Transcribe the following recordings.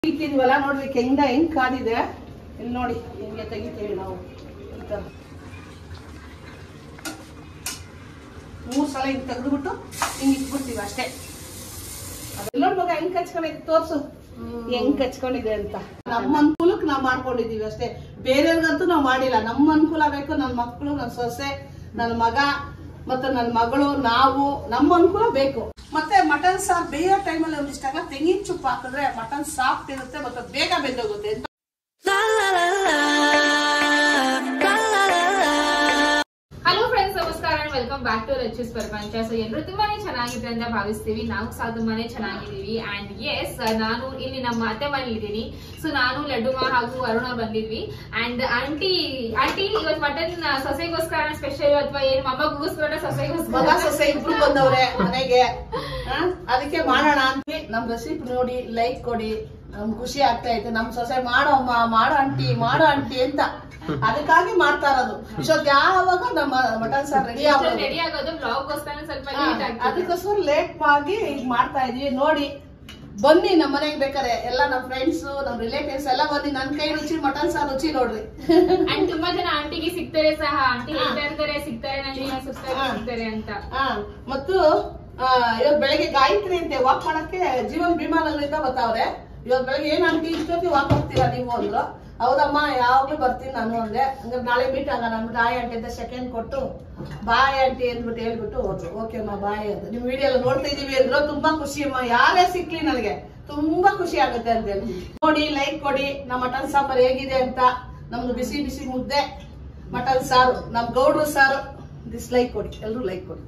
ತೆಗಿತಿದ್ವಲ್ಲ ನೋಡ್ರಿ ಕೆಂಡ ಹೆಂಗ್ ಕಾದಿದೆ ಇಲ್ಲಿ ನೋಡಿ ಹಿಂಗೆ ತೆಗಿತೀವಿ ನಾವು ಈ ಥರ ಮೂರ್ ಸಲ ಹಿಂಗ್ ತೆಗೆದ್ಬಿಟ್ಟು ಹಿಂಗ್ ಇಟ್ಬಿಡ್ತೀವಿ ಅಷ್ಟೇ ಅದೆಲ್ಲ ಮಗ ಹೆಂಗ್ ಕಚ್ಕೊಂಡಿದ್ ತೋರ್ಸು ಹೆಂಗ್ ಕಚ್ಕೊಂಡಿದೆ ಅಂತ ನಮ್ಮ ಅನುಕೂಲಕ್ಕೆ ನಾವ್ ಮಾಡ್ಕೊಂಡಿದೀವಿ ಅಷ್ಟೇ ಬೇರೆಯವ್ರಿಗಂತೂ ನಾವ್ ಮಾಡಿಲ್ಲ ನಮ್ಮ ಅನುಕೂಲ ಬೇಕು ನನ್ ಮಕ್ಕಳು ನನ್ ಸೊಸೆ ನನ್ ಮಗ ಮತ್ತೆ ನನ್ ಮಗಳು ನಾವು ನಮ್ಮ ಅನುಕೂಲ ಬೇಕು ಮತ್ತೆ ಮಟನ್ ಸಾರ್ ಬೇಯೋ ಟೈಮಲ್ಲಿ ಒಂದಿಷ್ಟಾಗ ತೆಂಗಿನ ಚುಪ್ಪು ಹಾಕಿದ್ರೆ ಮಟನ್ ಸಾಫ್ಟ್ ಇರುತ್ತೆ ಮತ್ತೆ ಬೇಗ ಬೆಂದೋಗುತ್ತೆ ಅಂತ ಹಲೋ ಫ್ರೆಂಡ್ಸ್ ನಮಸ್ಕಾರ ವೆಲ್ಕಮ್ ಬ್ಯಾಕ್ ಟು ರಚಿಸ್ ಪ್ರಪಂಚ ಸೊ ಎಲ್ಲರೂ ತುಂಬಾನೇ ಚೆನ್ನಾಗಿದೆ ಅಂತ ಭಾವಿಸ್ತೀವಿ ನಾವು ಸಹ ತುಂಬಾನೇ ಚೆನ್ನಾಗಿದ್ದೀವಿ ಅಂಡ್ ಎಸ್ ನಾನು ಇಲ್ಲಿ ನಮ್ಮ ಅತ್ತೆ ಮನೇಲಿ ಇದ್ದೀನಿ ಸೊ ನಾನು ಲಡ್ಡುಮ ಹಾಗೂ ಅರುಣ ಬಂದಿದ್ವಿ ಅಂಡ್ ಆಂಟಿ ಆಂಟಿ ಇವತ್ತು ಮಟನ್ ಸೊಸೆಗೋಸ್ಕರ ಸ್ಪೆಷಲ್ ಅಥವಾ ಏನು ಮೊಮ್ಮಗೋಸ್ಕರ ಮಗ ಸೊಸೆಗೋಸ್ಕರ ಸೊಸೆ ಇಬ್ರು ಬಂದವ್ರೆ ಮನೆಗೆ ಆ, ಅದಕ್ಕೆ ಮಾಡೋಣ ಅಂತ ನಮ್ ರೆಸಿಪಿ ನೋಡಿ ಲೈಕ್ ಕೊಡಿ ನಮ್ ಖುಷಿ ಆಗ್ತಾ ಐತೆ ನಮ್ ಸೊಸೆ ಮಾಡೋ ಅಮ್ಮ ಮಾಡೋ ಆಂಟಿ ಮಾಡೋ ಆಂಟಿ ಅಂತ ಅದಕ್ಕಾಗಿ ಮಾಡ್ತಾ ಇರೋದು ಇಷ್ಟೊತ್ತು ಯಾವಾಗ ನಮ್ಮ ಮಟನ್ ಸಾರ್ ರೆಡಿ ಆಗೋದು ರೆಡಿ ಆಗೋದು ಬ್ಲಾಗ್ಗೋಸ್ಕರ ಸ್ವಲ್ಪ ಆ, ಲೇಟ್ ಆಗ್ತದೆ ಅದಕ್ಕೋಸ್ಕರ ಲೇಟ್ ಆಗಿ ಈಗ ಮಾಡ್ತಾ ಇದೀವಿ ನೋಡಿ ಬನ್ನಿ ನಮ್ಮ ಮನೆಗೆ ಬೇಕಾರೆ ಎಲ್ಲ ನಮ್ ಫ್ರೆಂಡ್ಸ್ ನಮ್ ರಿಲೇಟಿವ್ಸ್ ಎಲ್ಲ ಬನ್ನಿ ನನ್ ಕೈ ರುಚಿ ಮಟನ್ ಸಾರ್ ರುಚಿ ನೋಡ್ರಿ ಅಂಡ್ ತುಂಬಾ ಜನ ಆಂಟಿಗೆ ಸಿಗ್ತಾರೆ ಸಹ ಆಂಟಿ ಹೇಳ್ತಾ ಇರ್ತಾರೆ ಸಿಗ್ತಾರೆ ನನಗೆ ಸಿಗ್ತಾರೆ ಹಾ. ಸಿಗ್ತಾರೆ ಅಂತ ಆ, ಮತ್ತು ಆ, ಇವತ್ತು ಬೆಳಗ್ಗೆ ಗಾಯತ್ರಿ ಅಂತೆ ವಾಕ್ ಮಾಡಕ್ಕೆ ಜೀವನ್ ಭೀಮಾನಗರಿಂದ ಬರ್ತಾವ್ರೆ ಇವತ್ತು ಬೆಳಗ್ಗೆ ಏನ್ ಆಂಟಿ ಇಷ್ಟೊತ್ತಿಗೆ ವಾಕ್ ಹೋಗ್ತೀರಾ ನೀವು ಅಂದ್ರು ಹೌದಮ್ಮ ಯಾವಾಗ್ಲೂ ಬರ್ತೀನಿ ನಾನು ಅಂದೆ ಹಂಗಾರೆ ನಾಳೆ ಮೀಟ್ ಆಗೋಣ ಅಂದ್ಬಿಟ್ಟು ಆಯ್ ಆಂಟಿ ಅಂತ ಸೆಕೆಂಡ್ ಕೊಟ್ಟು ಬಾಯ್ ಆಂಟಿ ಅಂದ್ಬಿಟ್ಟು ಹೇಳ್ಬಿಟ್ಟು ಹೋದ್ರು ಓಕೆ ಅಮ್ಮ ಬಾಯ್ ಅಂತ ನಿಮ್ ವಿಡಿಯೋ ಎಲ್ಲ ನೋಡ್ತಾ ಇದೀವಿ ಅಂದ್ರು ತುಂಬಾ ಖುಷಿ ಅಮ್ಮ ಯಾರೇ ಸಿಕ್ಲಿ ನನಗೆ ತುಂಬಾ ಖುಷಿ ಆಗುತ್ತೆ ಅಂತ ಹೇಳಿ ನೋಡಿ ಲೈಕ್ ಕೊಡಿ ನಮ್ಮ ಮಟನ್ ಸಾಂಬಾರ್ ಹೇಗಿದೆ ಅಂತ ನಮ್ದು ಬಿಸಿ ಬಿಸಿ ಮುದ್ದೆ ಮಟನ್ ಸಾರು ನಮ್ ಗೌಡ್ರು ಸಾರು ದಿಸ್ ಲೈಕ್ ಕೊಡಿ ಎಲ್ರು ಲೈಕ್ ಕೊಡಿ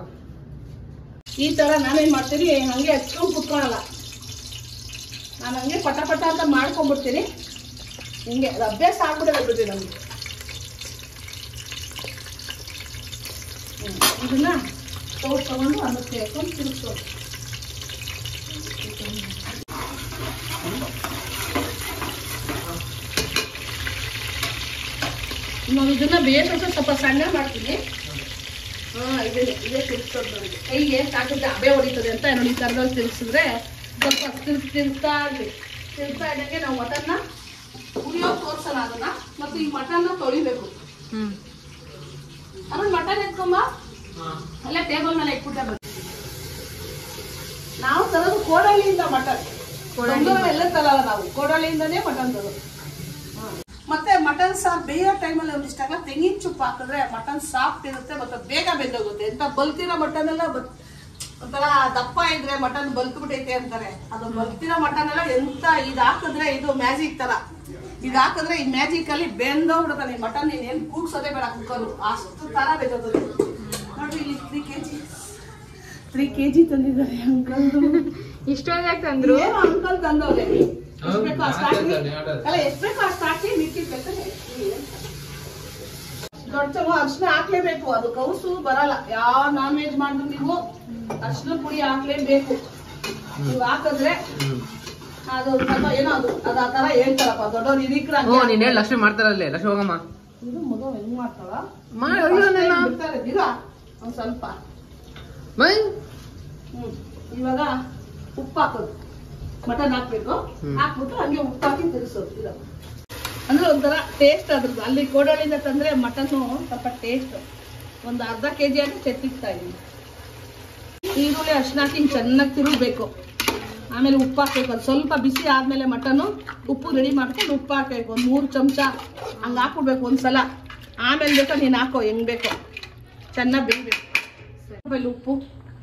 ಈ ತರ ನಾನೇನ್ ಮಾಡ್ತೀನಿ ಹಂಗೆ ಹಚ್ಕೊಂಡ್ ಕುತ್ಕೊಳಲ್ಲ ನಾನು ಹಂಗೆ ಪಟ ಪಟ ಅಂತ ಮಾಡ್ಕೊಂಡ್ಬಿಡ್ತೀನಿ ಹಿಂಗೆ ಅದು ಅಭ್ಯಾಸ ಆಗ್ಬಿಟ್ಟೆ ಬಿಡ್ತೀನಿ ನಮ್ಗೆ ಹ್ಮ್. ಇದನ್ನ ತೋಟ್ ತಗೊಂಡು ಅನ್ನಕ್ಕೆ ಹಾಕೊಂಡು ತಿರುಗಿಸೋದು ನಾವು ಇದನ್ನ ಬೇಯಿಸೋಕೆ ಸ್ವಲ್ಪ ಸಣ್ಣ ಮಾಡ್ತೀನಿ ಹಾ ಇದೇ ಇದೇ ತಿರ್ಗ್ಸೋದು ನನಗೆ ಕೈಗೆ ಸಾಕಿದ್ರೆ ಅಬೆ ಹೊಡಿತದೆ ಅಂತ ನೋಡಿ ಈ ಥರದಲ್ಲಿ ತಿರ್ಗಿಸಿದ್ರೆ ಸ್ವಲ್ಪ ತಿರ್ಗ್ ತಿರ್ಗ್ತಾ ಇರ್ಲಿ ತಿರ್ಗ್ತಾ ಇದ್ದಂಗೆ ನಾವು ಮಟನ್ನ ಉರಿಯೋ ತೋರ್ಸೋಣ ಅದನ್ನ ಮತ್ತು ಈ ಮಟನ್ನ ತೊಳಿಬೇಕು ಆಮೇಲೆ ಮಟನ್ ಎತ್ಕೊಂಬ ಅಲ್ಲ ಟೇಬಲ್ ಮೇಲೆ ಇಟ್ಬಿಟ್ಟೆ ಬಂದು ನಾವು ತರೋದು ಕೋಡಳ್ಳಿಯಿಂದ ಮಟನ್ ಬೆಂಗಳೂರು ಎಲ್ಲ ತರಲ್ಲ ನಾವು ಕೋಡಳ್ಳಿಯಿಂದನೇ ಮಟನ್ ತರೋದು ಮತ್ತೆ ಮಟನ್ ಸಾರ್ ಬೇಯೋ ಟೈಮಲ್ಲಿ ಒಂದಿಷ್ಟಾಗ ತೆಂಗಿನ ಚುಪ್ಪು ಹಾಕಿದ್ರೆ ಮಟನ್ ಸಾಫ್ಟ್ ಇರುತ್ತೆ ಮತ್ತೆ ಬೇಗ ಬೆಂದೋಗುತ್ತೆ ಎಂತ ಬಲ್ತಿರೋ ಮಟನ್ ಎಲ್ಲ ಬ- ಒಂಥರ ದಪ್ಪ ಇದ್ರೆ ಮಟನ್ ಬಲ್ತ್ಬಿಟ್ಟೈತೆ ಅಂತಾರೆ ಅದು ಬಲ್ತಿರೋ ಮಟನ್ ಎಲ್ಲ ಎಂತ ಇದು ಹಾಕಿದ್ರೆ ಇದು ಮ್ಯಾಜಿಕ್ ತರ ಇದು ಹಾಕಿದ್ರೆ ಈ ಮ್ಯಾಜಿಕ್ ಅಲ್ಲಿ ಬೆಂದೋಗ್ಬಿಡುತ್ತೆ ಈ ಮಟನ್ ನೀನ್ ಏನ್ ಕೂಗ್ಸೋದೇ ಬೇಡ ಕುಕ್ಕರ್ ಅಷ್ಟು ತರ ಬೆಂದೋಗ್ತದೆ ನೋಡ್ರಿ ಇಲ್ಲಿ ತ್ರೀ ಕೆಜಿ ತ್ರೀ ಕೆಜಿ ತಂದಿದ್ದಾರೆ ಅಂಕಲ್ ಇಷ್ಟೊಂದು ಯಾಕೆ ತಂದ್ರು ಏನು ಅಂಕಲ್ ತಂದವ್ರೆ ಎಷ್ಟ್ ಬೇಕೋ ಅಷ್ಟ್ ಹಾಕಿ ಅಲ್ಲ ಎಷ್ಟ್ ಬೇಕೋ ಅಷ್ಟ್ ಹಾಕಿ ಮಿಕ್ಕಿ ಬೇಕಾದ್ರೆ ದೊಡ್ಡ ಚಮಚ ಅರ್ಶಿನ ಹಾಕ್ಲೇಬೇಕು ಅದು ಕೌಸು ಬರಲ್ಲ ಯಾವ ನಾನ್ ವೆಜ್ ಮಾಡಿದ್ರು ನೀವು ಅರ್ಶಿನ ಪುಡಿ ಹಾಕ್ಲೇಬೇಕು ನೀವು ಹಾಕಿದ್ರೆ ಅದು ಸ್ವಲ್ಪ ಏನೋ ಅದು ಅದು ಆ ತರ ಹೇಳ್ತಾರಪ್ಪ ದೊಡ್ಡವ್ರು ಹಿರಿಕ್ರ ಹ್ಞೂ ನೀನ್ ಹೇಳಿ ಲಕ್ಷ್ಮಿ ಮಾಡ್ತಾರಲ್ಲೇ ಲಕ್ಷ್ಮಿ ಹೋಗಮ್ಮ ಇದು ಮಗ ಹೆಂಗ್ ಮಾಡ್ತಾಳ ಮಾಡಿ ಅಯ್ಯೋನೆಲ್ಲ. ಬಿಡ್ತಾರೆ ದಿನ ಒಂದ್ ಸ್ವಲ್ಪ ಮೈ ಹ್ಮ್ ಇವಾಗ ಉಪ್ಪು ಹಾಕೋದು ಮಟನ್ ಹಾಕ್ಬೇಕು ಹ್ಮ್. ಹಾಕ್ಬಿಟ್ಟು ಹಂಗೆ ಉಪ್ಪು ಹಾಕಿ ತಿರ್ಸೋದು ಇದು ಅಂದ್ರೆ ಒಂಥರ ಟೇಸ್ಟ್ ಅದ್ರದ್ದು ಅಲ್ಲಿ ಕೋಡಳಿಂದ ತಂದ್ರೆ ಮಟನ್ನು ಸ್ವಲ್ಪ ಟೇಸ್ಟ್ ಒಂದು ಅರ್ಧ ಕೆ ಜಿ ಆಗಿ ಚೆತ್ತಿಕ್ತಾ ಇದೀನಿ ಈರುಳ್ಳಿ ಅರ್ಶಿನ ಹಾಕಿ ಹಿಂಗ್ ಚೆನ್ನಾಗಿ ತಿರುಗಬೇಕು ಆಮೇಲೆ ಉಪ್ಪು ಹಾಕ್ಬೇಕು ಅದು ಸ್ವಲ್ಪ ಬಿಸಿ ಆದ್ಮೇಲೆ ಮಟನ್ನು ಉಪ್ಪು ರೆಡಿ ಮಾಡ್ಕೊಂಡು ಉಪ್ಪು ಹಾಕ್ಬೇಕು ಒಂದು ಮೂರು ಚಮಚ ಹಂಗೆ ಹಾಕ್ಬಿಡ್ಬೇಕು ಒಂದ್ಸಲ ಆಮೇಲೆ ಬೇಕಾ ನೀನು ಹಾಕೋ ಹೆಂಗ್ ಬೇಕೋ ಚೆನ್ನಾಗಿ ಬೇಯಬೇಕು ಆಮೇಲೆ ಉಪ್ಪು